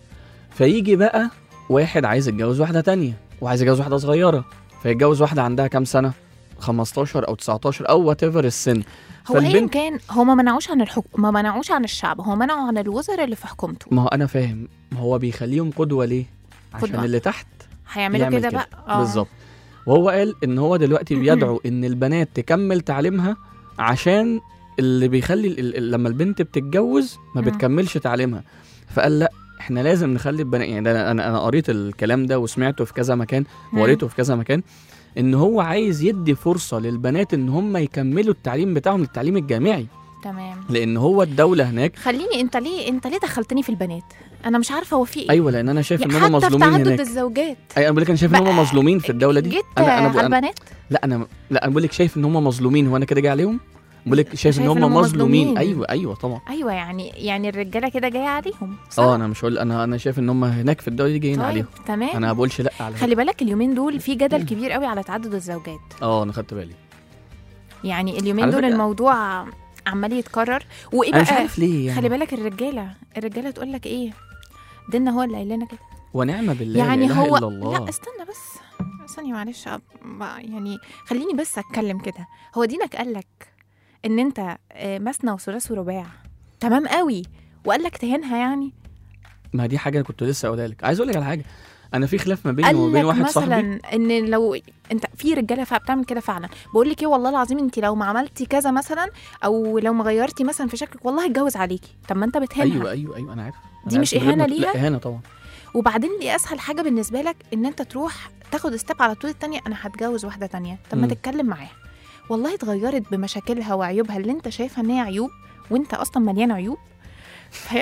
فيجي بقى واحد عايز يتجوز واحدة تانية وعايز يتجوز واحدة صغيرة فيتجوز واحدة عندها كام سنة 15 أو 19 أو وات ايفر السن هو ايا فالبنت- كان هو ما منعوش عن الحكم ما منعوش عن الشعب هو منعوا عن الوزراء اللي في حكومته ما هو أنا فاهم ما هو بيخليهم قدوة ليه؟ عشان قدوة. اللي تحت هيعملوا يعمل كده بقى اه بالظبط وهو قال ان هو دلوقتي بيدعو ان البنات تكمل تعليمها عشان اللي بيخلي ال- ال- لما البنت بتتجوز ما مم. بتكملش تعليمها فقال لا احنا لازم نخلي البنات يعني ده أنا- انا انا قريت الكلام ده وسمعته في كذا مكان مم. وقريته في كذا مكان ان هو عايز يدي فرصه للبنات ان هم يكملوا التعليم بتاعهم التعليم الجامعي تمام لان هو الدوله هناك خليني انت ليه انت ليه دخلتني في البنات انا مش عارفه هو في ايه ايوه لان انا شايف ان يعني هم حتى في مظلومين تعدد هناك الزوجات اي انا بقول لك انا شايف ان هم بقى مظلومين في الدوله دي جيت انا انا على البنات لا انا لا انا بقول لك شايف ان هم مظلومين هو انا كده جاي عليهم بقول لك شايف ان شايف هم إن هم مظلومين مظلومين. ايوه ايوه طبعا ايوه يعني يعني الرجاله كده جايه عليهم صح؟ اه انا مش هقول انا انا شايف ان هم هناك في الدوله دي جايين طيب عليهم تمام انا ما بقولش لا على خلي بالك اليومين دول في جدل كبير قوي على تعدد الزوجات اه انا خدت بالي يعني اليومين على دول فكرة- الموضوع عمال يتكرر وايه انا مش بقى عارف ليه يعني خلي بالك الرجاله الرجاله تقول لك ايه ديننا هو اللي قايل لنا كده ونعم بالله يعني لا إله هو إلا الله. لا استنى بس ثانيه معلش أب- بقى يعني خليني بس اتكلم كده هو دينك قال لك ان انت آه، مثنى وثلاث ورباع تمام قوي وقال لك تهينها يعني ما دي حاجه كنت لسه اقولها لك عايز اقول لك على حاجه انا في خلاف ما بيني قال وما بين لك واحد مثلا صاحبي ان لو انت في رجاله فع- بتعمل كده فعلا بقول لك ايه والله العظيم انت لو ما عملتي كذا مثلا او لو ما غيرتي مثلا في شكلك والله هتجوز عليكي طب ما انت بتهينها ايوه ايوه ايوه انا عارف أنا دي عارف مش من غير ما إهانة تقول- لا ليها؟ اهانه طبعا وبعدين دي اسهل حاجه بالنسبه لك ان انت تروح تاخد ستيب على طول التانية انا هتجوز واحده تانية طب ما مم. تتكلم معاها والله اتغيرت بمشاكلها وعيوبها اللي انت شايفها ان هي عيوب وانت اصلا مليان عيوب فهي-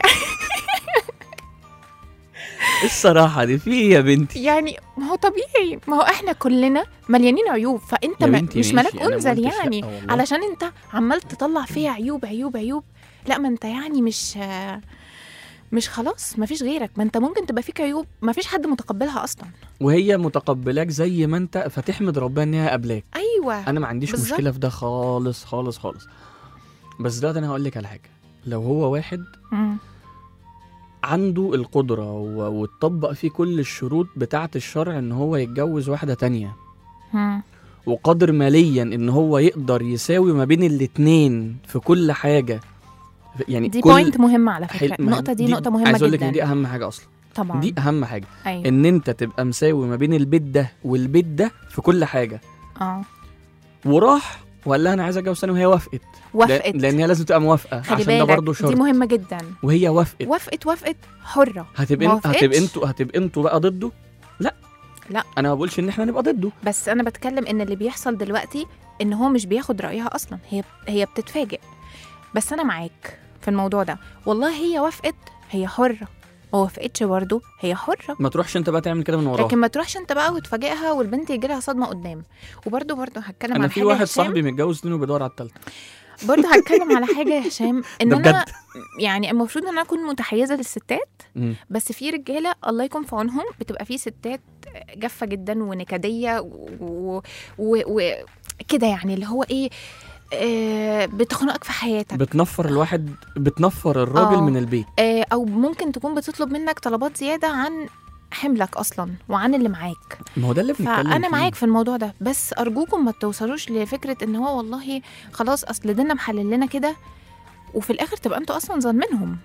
إيه الصراحه دي في ايه يا بنتي يعني ما هو طبيعي ما هو احنا كلنا مليانين عيوب فانت يا ما بنتي مش ماشي، ملاك أنا ما انزل قلتش لأ يعني والله. علشان انت عمال تطلع فيها عيوب عيوب عيوب لا ما انت يعني مش مش خلاص ما فيش غيرك ما انت ممكن تبقى فيك عيوب ما فيش حد متقبلها اصلا وهي متقبلاك زي ما انت فتحمد ربنا ان هي قبلاك ايوه انا ما عنديش بالظبط. مشكله في ده خالص خالص خالص بس دلوقتي انا هقول لك على حاجه لو هو واحد مم. عنده القدره و- واتطبق فيه كل الشروط بتاعه الشرع ان هو يتجوز واحده تانية مم. وقادر ماليا ان هو يقدر يساوي ما بين الاتنين في كل حاجه يعني دي كل بوينت مهمه على حل- فكره ما- النقطه دي, نقطه مهمه عايز اقول لك جدا ان دي اهم حاجه اصلا طبعا دي اهم حاجه ايوه ان انت تبقى مساوي ما بين البيت ده والبيت ده في كل حاجه اه وراح وقال لها انا عايز اتجوز ثاني وهي وافقت وافقت لان لان هي لازم تبقى موافقه خلي عشان ده بالك برضه دي شرط مهمه جدا وهي وافقت وافقت وافقت حره هتبقى ما انت هتبقى وافقتش. انتوا هتبقى انتوا بقى ضده لا لا. انا ما بقولش ان احنا نبقى ضده بس انا بتكلم ان اللي بيحصل دلوقتي ان هو مش بياخد رايها اصلا هي هي بتتفاجئ بس انا معاك في الموضوع ده والله هي وافقت هي حره ما وافقتش برضه هي حره ما تروحش انت بقى تعمل كده من وراها لكن ما تروحش انت بقى وتفاجئها والبنت يجي لها صدمه قدام وبرضه برضه هتكلم انا عن في حاجه واحد يا هشام. صاحبي متجوز اتنين وبيدور على التالتة برضه هتكلم على حاجه يا هشام ان ده انا بجد يعني المفروض ان انا اكون متحيزه للستات مم. بس في رجاله الله يكون في عونهم بتبقى في ستات جافه جدا ونكديه و- و- وكده يعني اللي هو ايه آه، بتخنقك في حياتك بتنفر الواحد بتنفر الراجل آه. من البيت آه، او ممكن تكون بتطلب منك طلبات زياده عن حملك اصلا وعن اللي معاك ما هو ده اللي بنتكلم فانا فيه. معاك في الموضوع ده بس ارجوكم ما توصلوش لفكره ان هو والله خلاص اصل دينا محلل لنا كده وفي الاخر تبقى انتوا اصلا ظالمينهم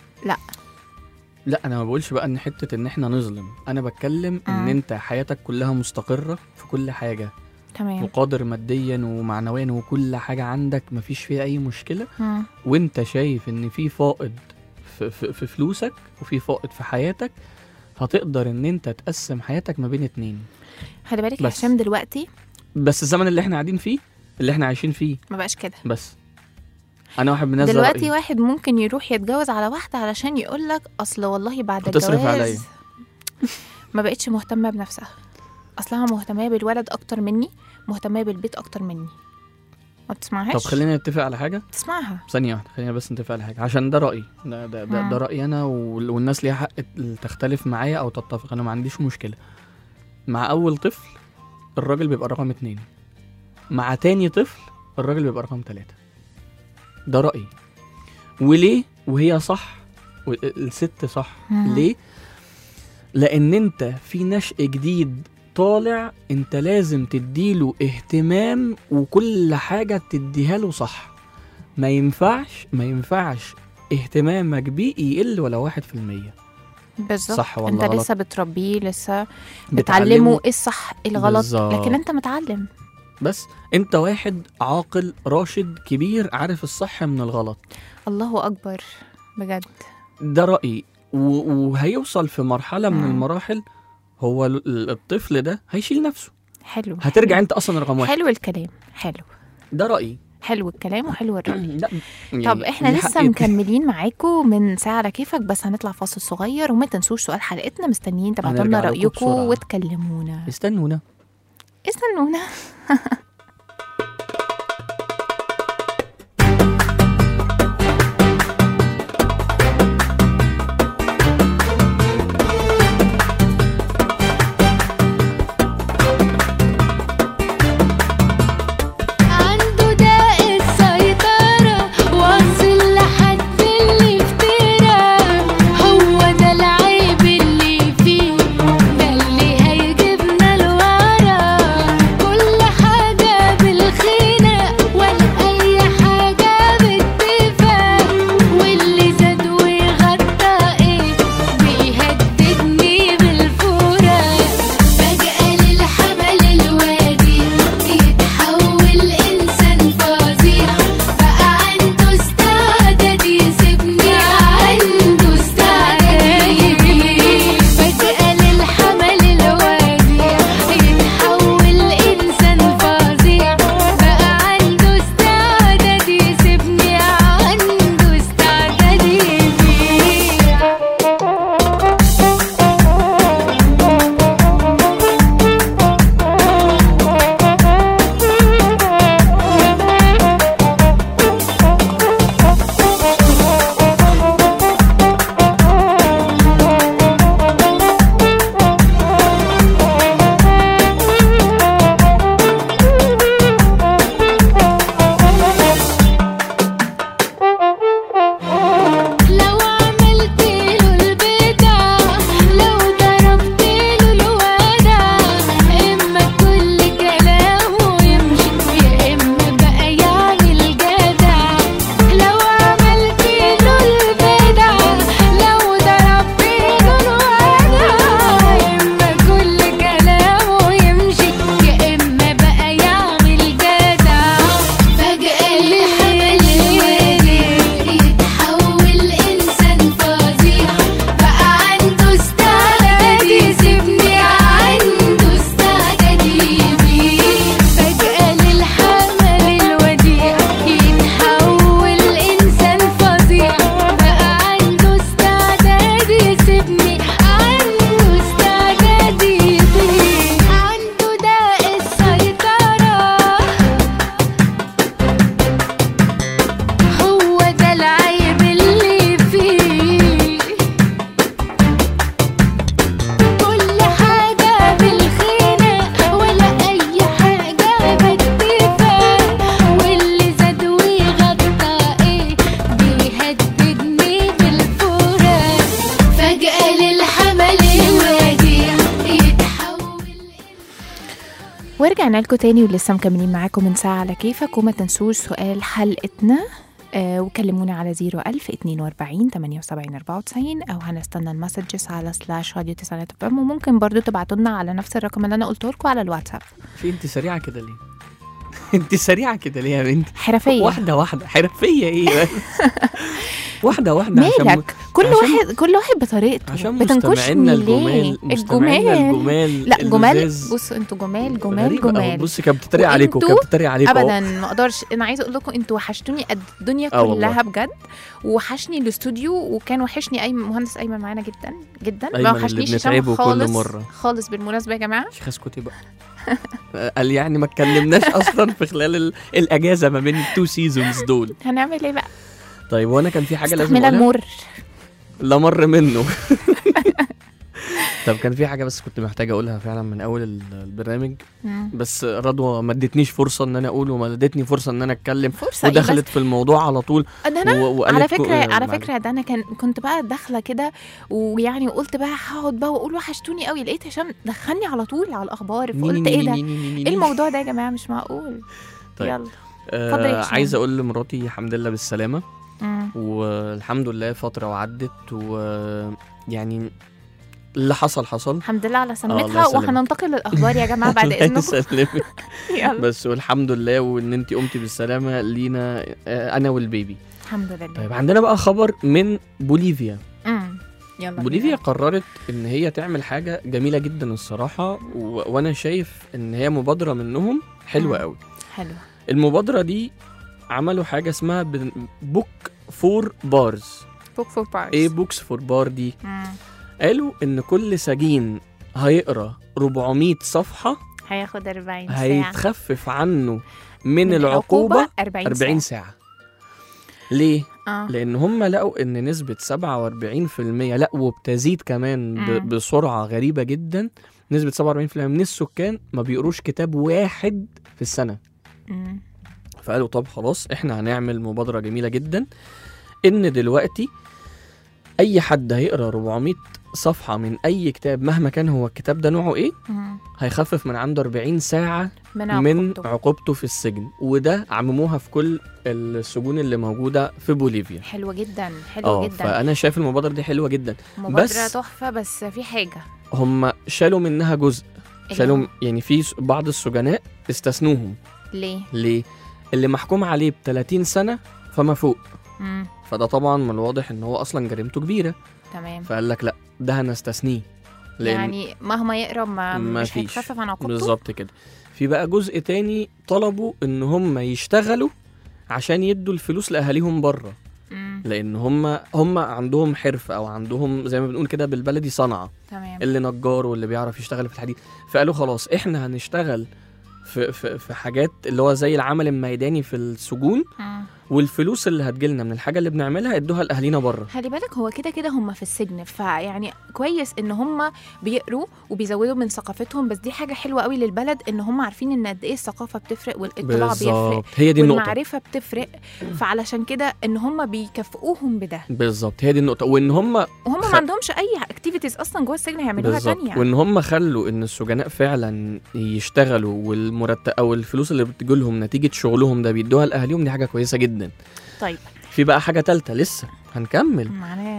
لا انا ما بقولش بقى ان حته ان احنا نظلم انا بتكلم ان مم. انت حياتك كلها مستقره في كل حاجه تمام وقادر ماديا ومعنويا وكل حاجه عندك مفيش فيها اي مشكله مم. وانت شايف ان في فائض في, في, في فلوسك وفي فائض في حياتك هتقدر ان انت تقسم حياتك ما بين اتنين خلي بالك يا بس. هشام دلوقتي بس الزمن اللي احنا قاعدين فيه اللي احنا عايشين فيه ما بقاش كده بس انا واحد من الناس ده دلوقتي رأيي. واحد ممكن يروح يتجوز على واحده علشان يقول لك اصل والله بعد هتصرف الجواز عليا. ما بقتش مهتمه بنفسها اصلها مهتمه بالولد اكتر مني مهتمه بالبيت اكتر مني ما بتسمعهاش طب خلينا نتفق على حاجه تسمعها ثانية واحدة خلينا بس نتفق على حاجة عشان ده رأيي ده ده ده, مم. ده رأيي أنا وال- والناس ليها حق تختلف معايا أو تتفق أنا ما عنديش مشكلة مع أول طفل الراجل بيبقى رقم اتنين مع تاني طفل الراجل بيبقى رقم تلاتة ده رأيي وليه وهي صح والست صح مم. ليه لأن أنت في نشء جديد طالع انت لازم تديله اهتمام وكل حاجة تديها له صح ما ينفعش ما ينفعش اهتمامك بيه يقل ولا واحد في المية بالظبط صح ولا انت غلط؟ لسه بتربيه لسه بتعلمه. بتعلمه ايه الصح ايه الغلط بالظبط. لكن انت متعلم بس انت واحد عاقل راشد كبير عارف الصح من الغلط الله اكبر بجد ده رأيي و- وهيوصل في مرحلة من مم. المراحل هو ال- الطفل ده هيشيل نفسه حلو هترجع انت اصلا رقم واحد حلو الكلام حلو ده رأيي حلو الكلام وحلو الرأي لا طب يعني احنا ليه لسه حق يت- مكملين معاكم من ساعة على كيفك بس هنطلع فاصل صغير وما تنسوش سؤال حلقتنا مستنيين تبعتوا لنا هنرجع لكم رأيكم بسرعة. وتكلمونا استنونا استنونا عنده داء السيطرة واصل لحد اللي افترى هو ده العيب اللي فيه ده اللي هيجيبنا لورا كل حاجة ورجعنا لكم تاني ولسه مكملين معاكم من ساعة على كيفك وما تنسوش سؤال حلقتنا آه وكلمونا على 01000 42 78 94 او هنستنى المسجز على سلاش راديو تسعينات اف ام وممكن برضو تبعتوا لنا على نفس الرقم اللي انا قلته لكم على الواتساب في انت سريعه كده ليه انت سريعه كده ليه يا بنتي حرفية واحده واحده حرفيه ايه بس؟ واحده واحده عشان مالك كل عشان- واحد كل واحد بطريقته عشان بتنكشني مستمعينا ليه الجمال مستمعينا الجمال لا جمال اللذاذ. بصوا انتوا جمال جمال غريبة أوي. جمال بصي كانت بتتريق عليكم وانتوا كانت بتتريق عليكم أهو. ابدا ما اقدرش انا عايزه اقول لكم انتوا وحشتوني قد الدنيا آه والله. كلها بجد وحشني الاستوديو وكان وحشني اي مهندس ايمن معانا جدا جدا أيمن ما اللي وحشنيش بنتعبه هشام كل خالص مرة. خالص بالمناسبه يا جماعه شيخ اسكتي بقى قال يعني ما اتكلمناش اصلا في خلال ال- الاجازه ما بين التو سيزونز دول هنعمل ايه بقى طيب وانا كان في حاجه لازم استحمل اقولها المر لا مر منه طب كان في حاجه بس كنت محتاج اقولها فعلا من اول ال- البرنامج مم. بس رضوى ما ادتنيش فرصه ان انا اقول وما ادتني فرصه ان انا اتكلم فرصه إيه ودخلت في الموضوع على طول ده انا و- وقالت على كو- فكره آه، على معلش. فكره ده انا كان كنت بقى داخله كده ويعني قلت بقى هقعد بقى واقول وحشتوني قوي لقيت هشام دخلني على طول على الاخبار ني- فقلت ني- ايه ني- ده ني- ني- ني- ايه ني. الموضوع ده يا جماعه مش معقول طيب. يلا اتفضل يا آه هشام. عايز اقول لمراتي الحمد لله بالسلامه مم. والحمد لله فتره وعدت ويعني اللي حصل حصل الحمد لله على الله سلامتها يسلمك. وهننتقل للاخبار يا جماعه بعد الله اذنكم يسلمك يلا بس والحمد لله وان انت قمتي بالسلامه لينا آه، انا والبيبي الحمد لله طيب عندنا بقى خبر من بوليفيا امم يلا بوليفيا بينا. قررت ان هي تعمل حاجه جميله جدا الصراحه و... وانا شايف ان هي مبادره منهم حلوه مم. قوي حلو المبادره دي عملوا حاجه اسمها بن- بوك فور بارز بوك فور بارز ايه بوكس فور بار دي قالوا ان كل سجين هيقرا 400 صفحه هياخد 40 ساعه هيتخفف عنه من, من العقوبه 40 40 ساعه ساعه ليه اه لان هم لقوا ان نسبه 47% لا وبتزيد كمان مم. ب... بسرعه غريبه جدا نسبه 47% من السكان ما بيقروش كتاب واحد في السنه مم. فقالوا طب خلاص احنا هنعمل مبادره جميله جدا ان دلوقتي اي حد هيقرا 400 صفحه من اي كتاب مهما كان هو الكتاب ده نوعه ايه مم. هيخفف من عنده 40 ساعه من من عقوبته. عقوبته في السجن وده عمموها في كل السجون اللي موجوده في بوليفيا حلوه جدا حلوه اه جدا فانا شايف المبادره دي حلوه جدا مبادره بس- تحفه بس في حاجه هم شالوا منها جزء اللي شالوا هو- يعني في س- بعض السجناء استثنوهم ليه ليه اللي محكوم عليه ب 30 سنه فما فوق مم. فده طبعا من الواضح ان هو اصلا جريمته كبيره تمام فقال لك لا ده هنستثنيه لان يعني مهما يقرا ما, ما مش فيش. هيتخفف عن عقوبته بالظبط كده في بقى جزء تاني طلبوا ان هم يشتغلوا عشان يدوا الفلوس لاهاليهم بره مم. لان هم هم عندهم حرفه او عندهم زي ما بنقول كده بالبلدي صنعه تمام اللي نجار واللي بيعرف يشتغل في الحديد فقالوا خلاص احنا هنشتغل في في في حاجات اللي هو زي العمل الميداني في السجون مم. والفلوس اللي هتجيلنا من الحاجه اللي بنعملها ادوها لاهالينا بره خلي بالك هو كده كده هم في السجن فيعني كويس ان هم بيقروا وبيزودوا من ثقافتهم بس دي حاجه حلوه قوي للبلد ان هم عارفين ان قد ايه الثقافه بتفرق والاطلاع بيفرق بالظبط هي دي النقطه والمعرفه بتفرق فعلشان كده ان هم بيكافئوهم بده بالظبط هي دي النقطه وان هم وهم خ- ما عندهمش اي اكتيفيتيز اصلا جوه السجن هيعملوها بالظبط تانية وان هم خلوا ان السجناء فعلا يشتغلوا والمرتب او الفلوس اللي بتجيلهم نتيجه شغلهم ده بيدوها لاهاليهم دي حاجه كويسه جدا طيب في بقى حاجه تالته لسه هنكمل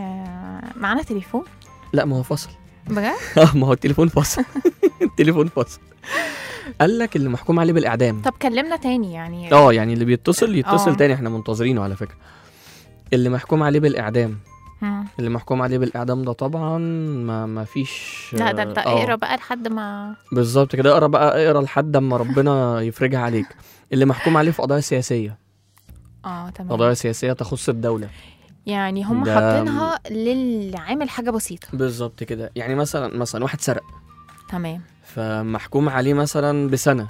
معانا معانا تليفون لا ما هو فصل بجد اه ما هو التليفون فصل التليفون فصل قال لك اللي محكوم عليه بالاعدام طب كلمنا تاني يعني اه يعني اللي بيتصل يتصل آه. تاني احنا منتظرينه على فكره اللي محكوم عليه بالاعدام مم. اللي محكوم عليه بالاعدام ده طبعا ما ما فيش لا ده انت آه. اقرا بقى لحد ما بالظبط كده اقرا بقى اقرا لحد اما ربنا يفرجها عليك اللي محكوم عليه في قضايا سياسيه اه تمام قضايا سياسيه تخص الدوله يعني هم ده- حاطينها للعامل حاجه بسيطه بالظبط كده يعني مثلا مثلا واحد سرق تمام فمحكوم عليه مثلا بسنه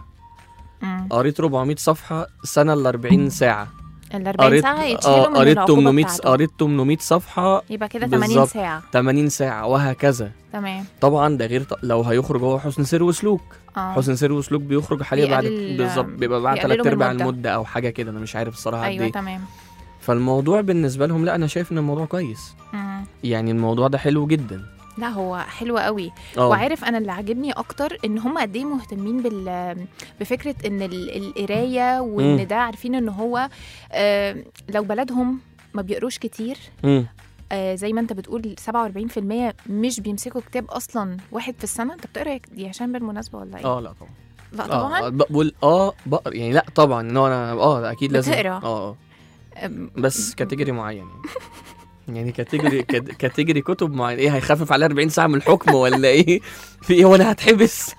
مم. قريت 400 صفحه سنه ل 40 ساعه ال 40 قريت ساعه يتشيلوا اه من قريت العقوبة 800 بتاعته. قريت 800 صفحه يبقى كده 80 بالظبط. ساعه 80 ساعه وهكذا تمام طبعا ده غير ط- لو هيخرج هو حسن سير وسلوك اه حسن سير وسلوك بيخرج حاليا بعد بيقلل- بالظبط بيبقى بعد بيقللوا ثلاث من ارباع المدة. المده او حاجه كده انا مش عارف الصراحه قد ايوه ايه تمام فالموضوع بالنسبه لهم لا انا شايف ان الموضوع كويس مم. يعني الموضوع ده حلو جدا لا هو حلو قوي اه وعارف انا اللي عاجبني اكتر ان هم قد ايه مهتمين بال بفكره ان ال- القرايه مم. وان ده عارفين ان هو آه، لو بلدهم ما بيقروش كتير مم. آه، زي ما انت بتقول 47% مش بيمسكوا كتاب اصلا واحد في السنه انت بتقرا يا هشام بالمناسبه ولا ايه؟ اه لا طبعا لا اه طبعا بقول اه بقرا يعني لا طبعا ان هو انا اه لا، اكيد لازم بتقرا؟ اه اه أم، بس كاتيجوري معين يعني يعني كاتيجوري كات- كاتيجوري كتب معين ايه هيخفف عليها 40 ساعه من الحكم ولا ايه في ايه وانا هتحبس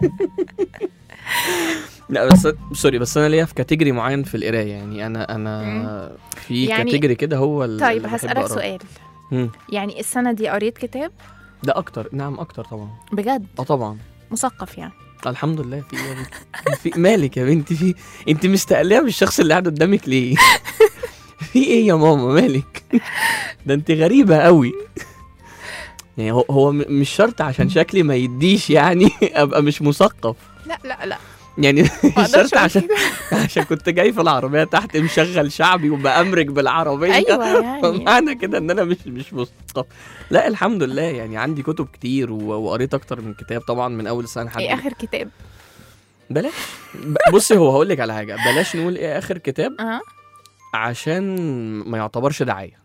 لا بس سوري بس انا ليا في كاتيجوري معين في القرايه يعني انا انا في يعني- كاتيجوري كده هو ال- طيب اللي بحب هسألك أقراه. سؤال مم. يعني السنه دي قريت كتاب ده اكتر نعم اكتر طبعا بجد اه طبعا مثقف يعني الحمد لله في يا بنتي في مالك يا بنتي في انت مستقليه من الشخص اللي قاعد قدامك ليه في ايه يا ماما مالك ده انت غريبه قوي يعني هو هو م- مش شرط عشان شكلي ما يديش يعني ابقى مش مثقف لا لا لا يعني مش أقدرش شرط أقول عشان عشان كنت جاي في العربيه تحت مشغل شعبي وبأمرك بالعربيه ايوه يعني فمعنى كده ان انا مش مش مثقف لا الحمد لله يعني عندي كتب كتير و- وقريت اكتر من كتاب طبعا من اول السنه لحد ايه اخر كتاب بلاش ب- بصي هو هقول لك على حاجه بلاش نقول ايه اخر كتاب اه عشان ما يعتبرش دعايه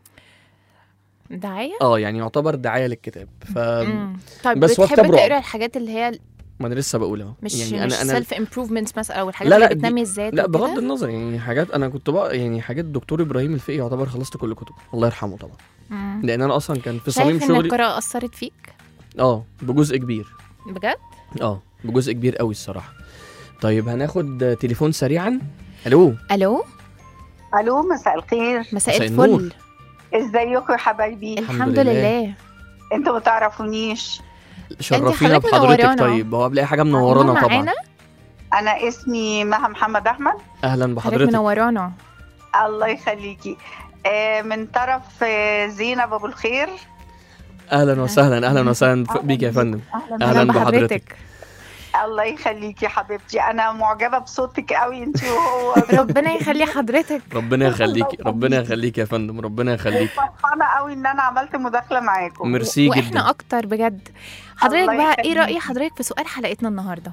دعايه اه يعني يعتبر دعايه للكتاب ف مم. طيب بس هو بتحب كتاب رعب. تقرا الحاجات اللي هي ما انا لسه بقول اهو مش يعني مش انا انا سيلف امبروفمنت مثلا او الحاجات لا، اللي لا، بتنمي دي- الذات لا وكده؟ بغض النظر يعني حاجات انا كنت بقى يعني حاجات دكتور ابراهيم الفقي يعتبر خلصت كل كتبه الله يرحمه طبعا مم. لان انا اصلا كان في صميم شايف ان شغلي القراءه اثرت فيك اه بجزء كبير بجد اه بجزء كبير قوي الصراحه طيب هناخد تليفون سريعا الو الو الو مساء الخير مساء مساء الفل النور. ازيكم يا حبايبي الحمد الحمد لله. لله انتوا ما تعرفونيش شرفينا حضرتك بحضرتك منورانا. طيب هو قبل اي حاجه منورانا نور طبعا معانا انا اسمي مها محمد احمد اهلا حضرتك بحضرتك منورانا الله يخليكي آه، من طرف آه، زينب ابو الخير اهلا وسهلا اهلا وسهلا ف- أهلاً بيك يا بيك. فندم اهلا أهلاً بحضرتك. الله يخليكي حبيبتي انا معجبه بصوتك قوي انت وهو ربنا يخلي حضرتك ربنا يخليكي ربنا يخليكي يا فندم ربنا يخليكي فرحانه قوي ان انا عملت مداخله معاكم ميرسي واحنا جدا اكتر بجد حضرتك الله بقى ايه يخليك. راي حضرتك في سؤال حلقتنا النهارده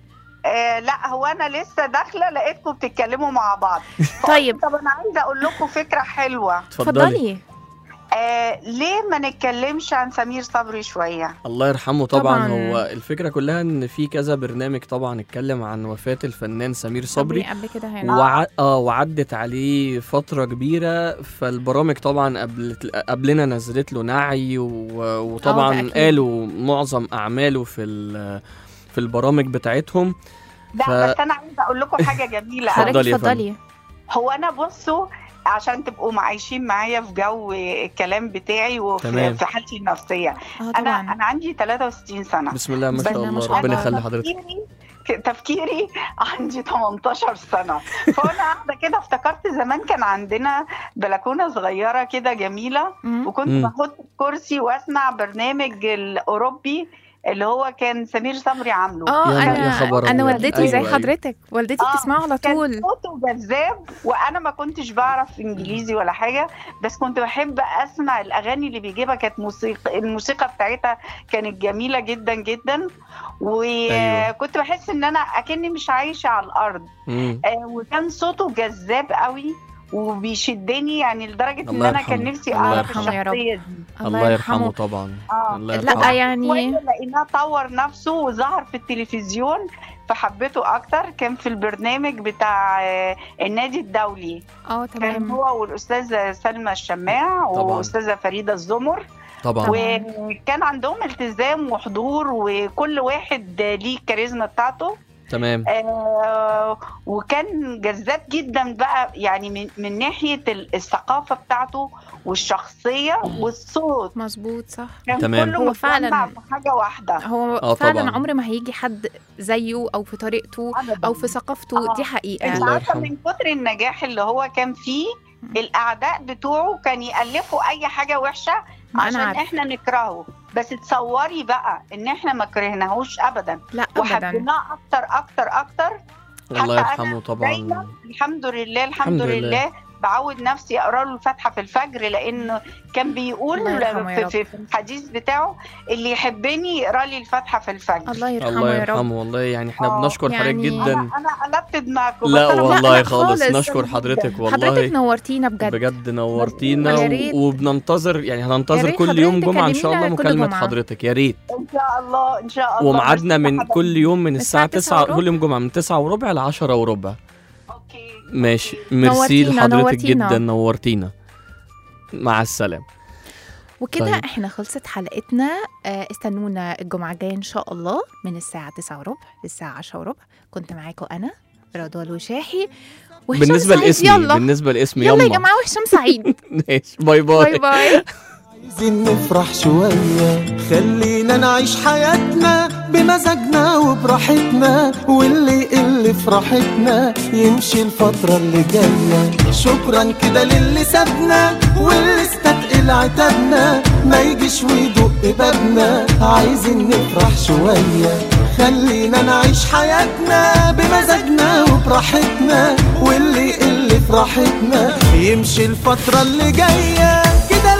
آه لا هو انا لسه داخله لقيتكم بتتكلموا مع بعض طيب طب انا عايزه اقول لكم فكره حلوه اتفضلي اتفضلي آه ليه ما نتكلمش عن سمير صبري شويه الله يرحمه طبعا, طبعاً. هو الفكره كلها ان في كذا برنامج طبعا اتكلم عن وفاه الفنان سمير صبري قبل كده هنا وع... اه وعدت عليه فترة كبيرة فالبرامج طبعا قبل قبلنا نزلت له نعي و... آه، وطبعا ده أكيد. قالوا معظم أعماله في ال... في البرامج بتاعتهم لا ف- بس انا عايزه اقول لكم حاجه جميله اتفضلي حضرتك يا فندم. اتفضلي هو انا بصوا عشان تبقوا عايشين معايا في جو الكلام بتاعي وفي تمام. في حالتي النفسيه اه انا طبعا انا عندي 63 سنه بسم الله ما بس شاء ما الله شاء ربنا الله. يخلي حضرتك تفكيري تفكيري عندي 18 سنه فانا قاعده كده افتكرت زمان كان عندنا بلكونه صغيره كده جميله مم. وكنت مم. بحط كرسي واسمع برنامج الاوروبي اللي هو كان سمير صبري عامله اه يا- يا انا خبر انا أبيض. والدتي أيوة، زي أيوة. حضرتك والدتي آه، بتسمعه على كان طول صوته جذاب وانا ما كنتش بعرف انجليزي ولا حاجه بس كنت بحب اسمع الاغاني اللي بيجيبها كانت موسيقى الموسيقى بتاعتها كانت جميله جدا جدا أيوة. وكنت بحس ان انا اكني مش عايشه على الارض مم. آه، وكان صوته جذاب قوي وبيشدني يعني لدرجه ان الله انا كان يرحمه. نفسي الله اعرف يرحمه يا رب. الشخصيه دي الله يرحمه طبعا اه الله لا يرحمه يعني شوية لقيناه طور نفسه وظهر في التلفزيون فحبيته اكتر كان في البرنامج بتاع آه، النادي الدولي اه كان تمام هو والاستاذه سلمى الشماع طبعاً. والاستاذه فريده الزمر طبعا طبعاً. وكان عندهم التزام وحضور وكل واحد ليه الكاريزما بتاعته تمام آه وكان جذاب جدا بقى يعني من, من ناحيه ال- الثقافه بتاعته والشخصيه والصوت مظبوط صح كان تمام. كله هو متجمع فعلاً- في حاجه واحده هو آه فعلا طبعاً. عمر ما هيجي حد زيه او في طريقته أبداً. او في ثقافته آه. دي حقيقه انت الله عارفه يرحمه. من كتر النجاح اللي هو كان فيه الاعداء بتوعه كان يالفوا اي حاجه وحشه ما أنا عشان عارفة. احنا نكرهه بس تصوري بقى ان احنا ما كرهناهوش ابدا لا ابدا وحبيناه اكتر اكتر اكتر الله حتى يرحمه أنا طبعا دايما الحمد لله الحمد, الحمد لله. لله بعود نفسي اقرا له الفاتحه في الفجر لانه كان بيقول الله يرحمه يا في, رب. في, في الحديث بتاعه اللي يحبني يقرا لي الفاتحه في الفجر الله يرحمه الله يا رب يرحمه والله يعني احنا آه، بنشكر حضرتك يعني جدا انا قلبت دماغكم لا بس أنا والله لا خالص خالص. نشكر حضرتك حضرتك والله نورتينا بجد بجد نورتينا ويا و- ريت- وبننتظر يعني يا هننتظر ريت كل يوم حضرتك جمعة ان شاء الله تكلمينا كل مكالمة جمعة. حضرتك يا ريت ان شاء الله ان شاء الله وميعادنا ميرسي من حضرتك. كل يوم من الساعة الساعة 9 9 كل يوم جمعة من 9 وربع ل 10 وربع اوكي ماشي ميرسي نورتينا، لحضرتك نورتينا. جدا نورتينا مع السلامة وكده طيب. احنا خلصت حلقتنا آه، استنونا الجمعة الجاية ان شاء الله من الساعة 9 وربع للساعة 10 وربع كنت معاكم انا رضوى الوشاحي وهشام بالنسبة سعيد. لاسمي يلا بالنسبة لاسمي يلا يا يلا جماعة وهشام سعيد ماشي باي باي باي باي عايزين نفرح شوية خلينا نعيش حياتنا بمزاجنا وبراحتنا واللي يقل فرحتنا يمشي الفترة اللي جاية شكرا كده للي سابنا واللي استتقل عتابنا ما يجيش ويدق بابنا عايزين نفرح شوية خلينا نعيش حياتنا بمزاجنا وبراحتنا واللي يقل فرحتنا يمشي الفترة اللي جاية كده